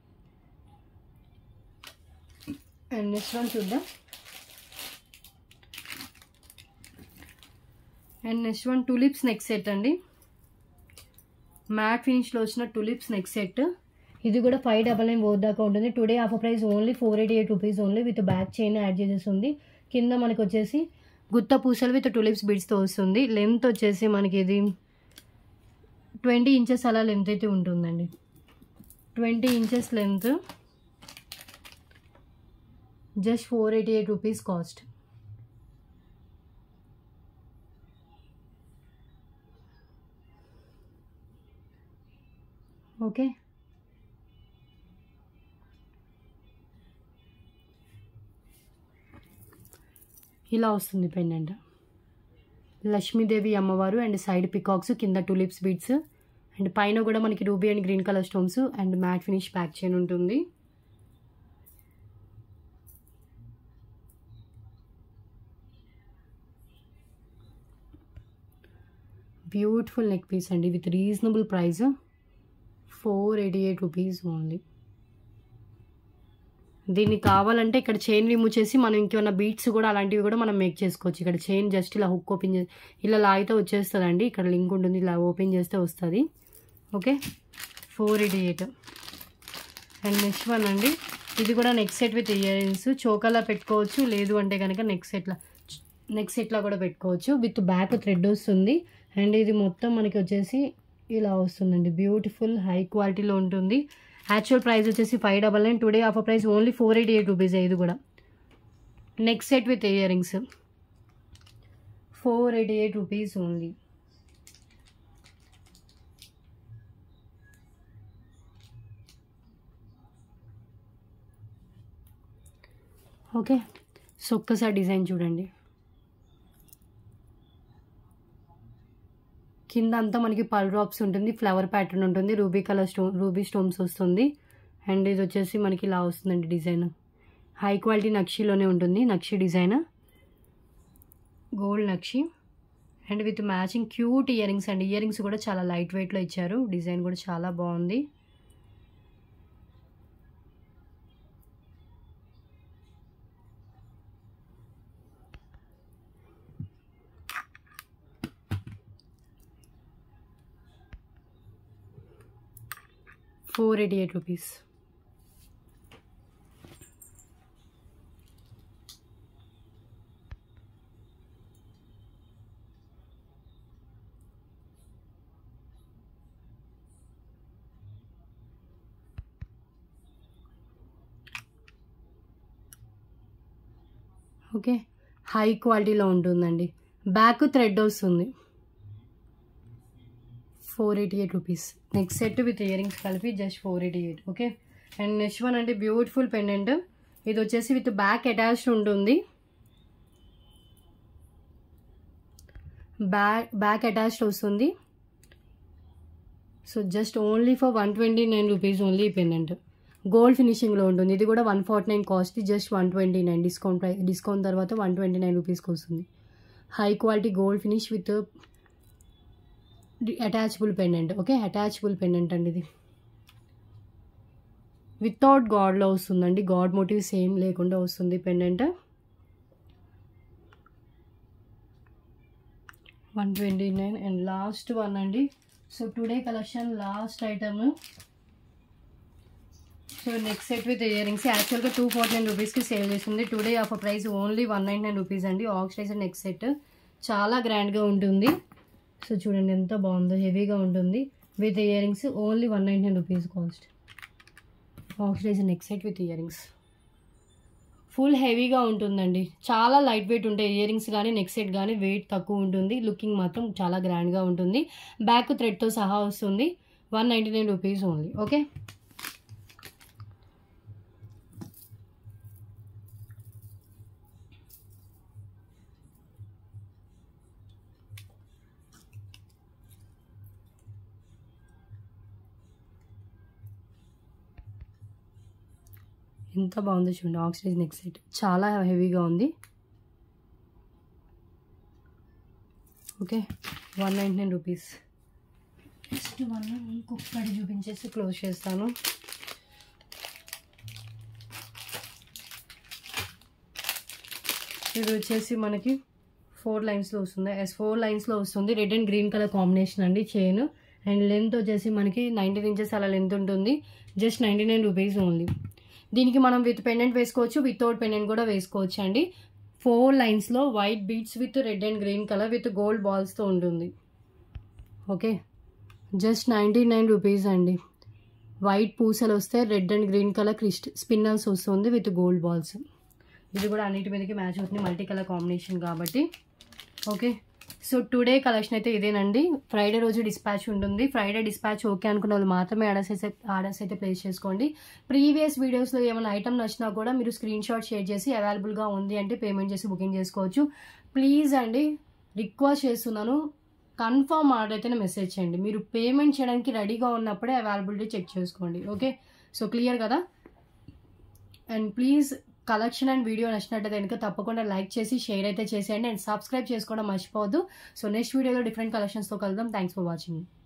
అండ్ నెక్స్ట్ వన్ చూద్దాం and next one tulips neck set అండి మ్యాట్ ఫినిష్లో వచ్చిన టులిప్స్ నెక్ సెట్ ఇది కూడా ఫైవ్ డబల్ నైన్ ఫోర్ దాకా ఉంటుంది today offer price only four eighty eight rupees only with back chain add చేసేసి ఉంది కింద మనకి వచ్చేసి గుత్త పూసలు విత్ టులిప్స్ బీడ్స్తో వస్తుంది లెంత్ వచ్చేసి మనకి ఇది ట్వంటీ ఇంచెస్ అలా లెంత్ అయితే ఉంటుందండి twenty inches length just four eighty eight rupees cost okay ఇలా వస్తుంది పెండెంట్ లక్ష్మీదేవి అమ్మవారు అండ్ సైడ్ పికాక్స్ కింద టులిప్స్ బీడ్స్ అండ్ పైన కూడా మనకి ruby and green colour stones and matte finish back chain ఉంటుంది బ్యూటిఫుల్ నెక్ పీస్ అండి with reasonable price four eighty eight rupees only దీన్ని కావాలంటే ఇక్కడ చైన్ రిమూవ్ చేసి మనం ఇంకేమైనా బీట్స్ కూడా అలాంటివి కూడా మనం మేక్ చేసుకోవచ్చు ఇక్కడ చైన్ జస్ట్ ఇలా హుక్ ఓపెన్ చేసి ఇలా లాగితే వచ్చేస్తుందండి ఇక్కడ లింక్ ఉంటుంది ఇలా ఓపెన్ చేస్తే వస్తుంది okay four eighty eight and next one అండి ఇది కూడా neck set with earrings చోకలా పెట్టుకోవచ్చు లేదు అంటే కనుక నెక్ సెట్లా నెక్ సెట్లా కూడా పెట్టుకోవచ్చు విత్ బ్యాక్ థ్రెడ్ వస్తుంది అండ్ ఇది మొత్తం మనకి వచ్చేసి ఇలా వస్తుందండి బ్యూటిఫుల్ హై క్వాలిటీలో ఉంటుంది యాక్చువల్ ప్రైస్ వచ్చేసి five double nine today offer price only four eighty eight rupees ఇది కూడా neck set with earrings four eighty eight rupees only okay so ఒక్కసారి డిజైన్ చూడండి కింద అంతా మనకి పల్ డ్రాప్స్ ఉంటుంది ఫ్లవర్ ప్యాటర్న్ ఉంటుంది ruby colour stone ruby stones వస్తుంది అండ్ ఇది వచ్చేసి మనకి ఇలా వస్తుందండి డిజైన్ హై క్వాలిటీ నక్షిలోనే ఉంటుంది నక్షి డిజైన్ గోల్డ్ నక్షి and with matching cute earrings అండి ఇయర్ రింగ్స్ కూడా చాలా లైట్ వెయిట్లో ఇచ్చారు డిజైన్ కూడా చాలా బాగుంది four eighty eight rupees okay high క్వాలిటీలో ఉంటుందండి బ్యాక్ థ్రెడ్ వస్తుంది four eighty eight rupees next set with earrings కలిపి just four eighty eight okay and next one అంటే బ్యూటిఫుల్ పెండెంట్ ఇది వచ్చేసి విత్ బ్యాక్ అటాచ్డ్ ఉంటుంది బ్యాక్ బ్యాక్ అటాచ్డ్ వస్తుంది so just only for one twenty nine rupees only ఈ pendant gold ఫినిషింగ్లో ఉంటుంది ఇది కూడా one forty nine cost just one twenty nine discount ప్రై డిస్కౌంట్ తర్వాత వన్ ట్వంటీ నైన్ రూపీస్కి వస్తుంది high quality gold finish with attachable pendant okay attachable pendant అండి ఇది వితౌట్ గాడ్లో వస్తుందండి గాడ్ మోటివ్ సేమ్ లేకుండా వస్తుంది pendant one twenty nine and last one అండి so today collection last item so next set with earrings యాక్చువల్గా two forty nine రూపీస్కి sale చేస్తుంది today off price only one nine nine rupees అండి oxidiser next set చాలా గ్రాండ్గా ఉంటుంది so చూడండి ఎంత బాగుందో హెవీగా ఉంటుంది with earrings only one nine nine rupees cost oxidiser next set with earrings full హెవీగా ఉంటుందండి చాలా లైట్ వెయిట్ ఉంటాయి ఇయర్ రింగ్స్ కానీ నెక్ సెట్ కానీ వెయిట్ తక్కువ ఉంటుంది లుకింగ్ మాత్రం చాలా గ్రాండ్గా ఉంటుంది బ్యాక్ థ్రెడ్తో సహా వస్తుంది one ninety nine rupees only okay ఎంత బాగుందో చూడండి ఆక్సిడైజ్ నెక్ సెట్ చాలా హెవీగా ఉంది okay one ninety nine rupees next one ఇంకొకటి చూపించేసి క్లోజ్ చేస్తాను ఇది వచ్చేసి మనకి ఫోర్ లైన్స్లో వస్తుంది ఎస్ ఫోర్ లైన్స్లో వస్తుంది red and green colour combination అండి చైన్ అండ్ లెంత్ వచ్చేసి మనకి నైంటీన్ ఇంచెస్ అలా లెంత్ ఉంటుంది just ninety nine rupees only దీనికి మనం విత్ పెండెంట్ వేసుకోవచ్చు వితౌట్ పెండెంట్ కూడా వేసుకోవచ్చు అండి ఫోర్ లైన్స్లో white beads with red and green colour with gold బాల్స్తో ఉంటుంది okay just ninety nine rupees అండి వైట్ పూసలు వస్తే రెడ్ అండ్ గ్రీన్ కలర్ క్రిస్ట్ స్పిన్నల్స్ వస్తుంది విత్ గోల్డ్ బాల్స్ ఇది కూడా అన్నిటి మీదకి మ్యాచ్ అవుతుంది మల్టీ కలర్ కాంబినేషన్ కాబట్టి ఓకే సో టుడే కలెక్షన్ అయితే ఇదేనండి ఫ్రైడే రోజు డిస్పాచ్ ఉంటుంది ఫ్రైడే డిస్పాచ్ ఓకే అనుకున్న వాళ్ళు మాత్రమే ఆర్డర్స్ అయితే ఆర్డర్స్ అయితే ప్లేస్ చేసుకోండి ప్రీవియస్ వీడియోస్లో ఏమైనా ఐటమ్ నచ్చినా కూడా మీరు స్క్రీన్ షాట్ షేర్ చేసి అవైలబుల్గా ఉంది అంటే పేమెంట్ చేసి బుకింగ్ చేసుకోవచ్చు ప్లీజ్ అండి రిక్వెస్ట్ చేస్తున్నాను కన్ఫర్మ్ ఆర్డర్ అయితేనే మెసేజ్ చేయండి మీరు పేమెంట్ చేయడానికి రెడీగా ఉన్నప్పుడే అవైలబిలిటీ చెక్ చేసుకోండి ఓకే సో క్లియర్ కదా and please collection and video నచ్చినట్టయితే కనుక తప్పకుండా లైక్ చేసి షేర్ అయితే చేసేయండి అండ్ సబ్స్క్రైబ్ చేసుకోవడం మర్చిపోవద్దు సో నెక్స్ట్ వీడియోలో డిఫరెంట్ కలెక్షన్స్తో కలుద్దాం థ్యాంక్స్ ఫర్ వాచింగ్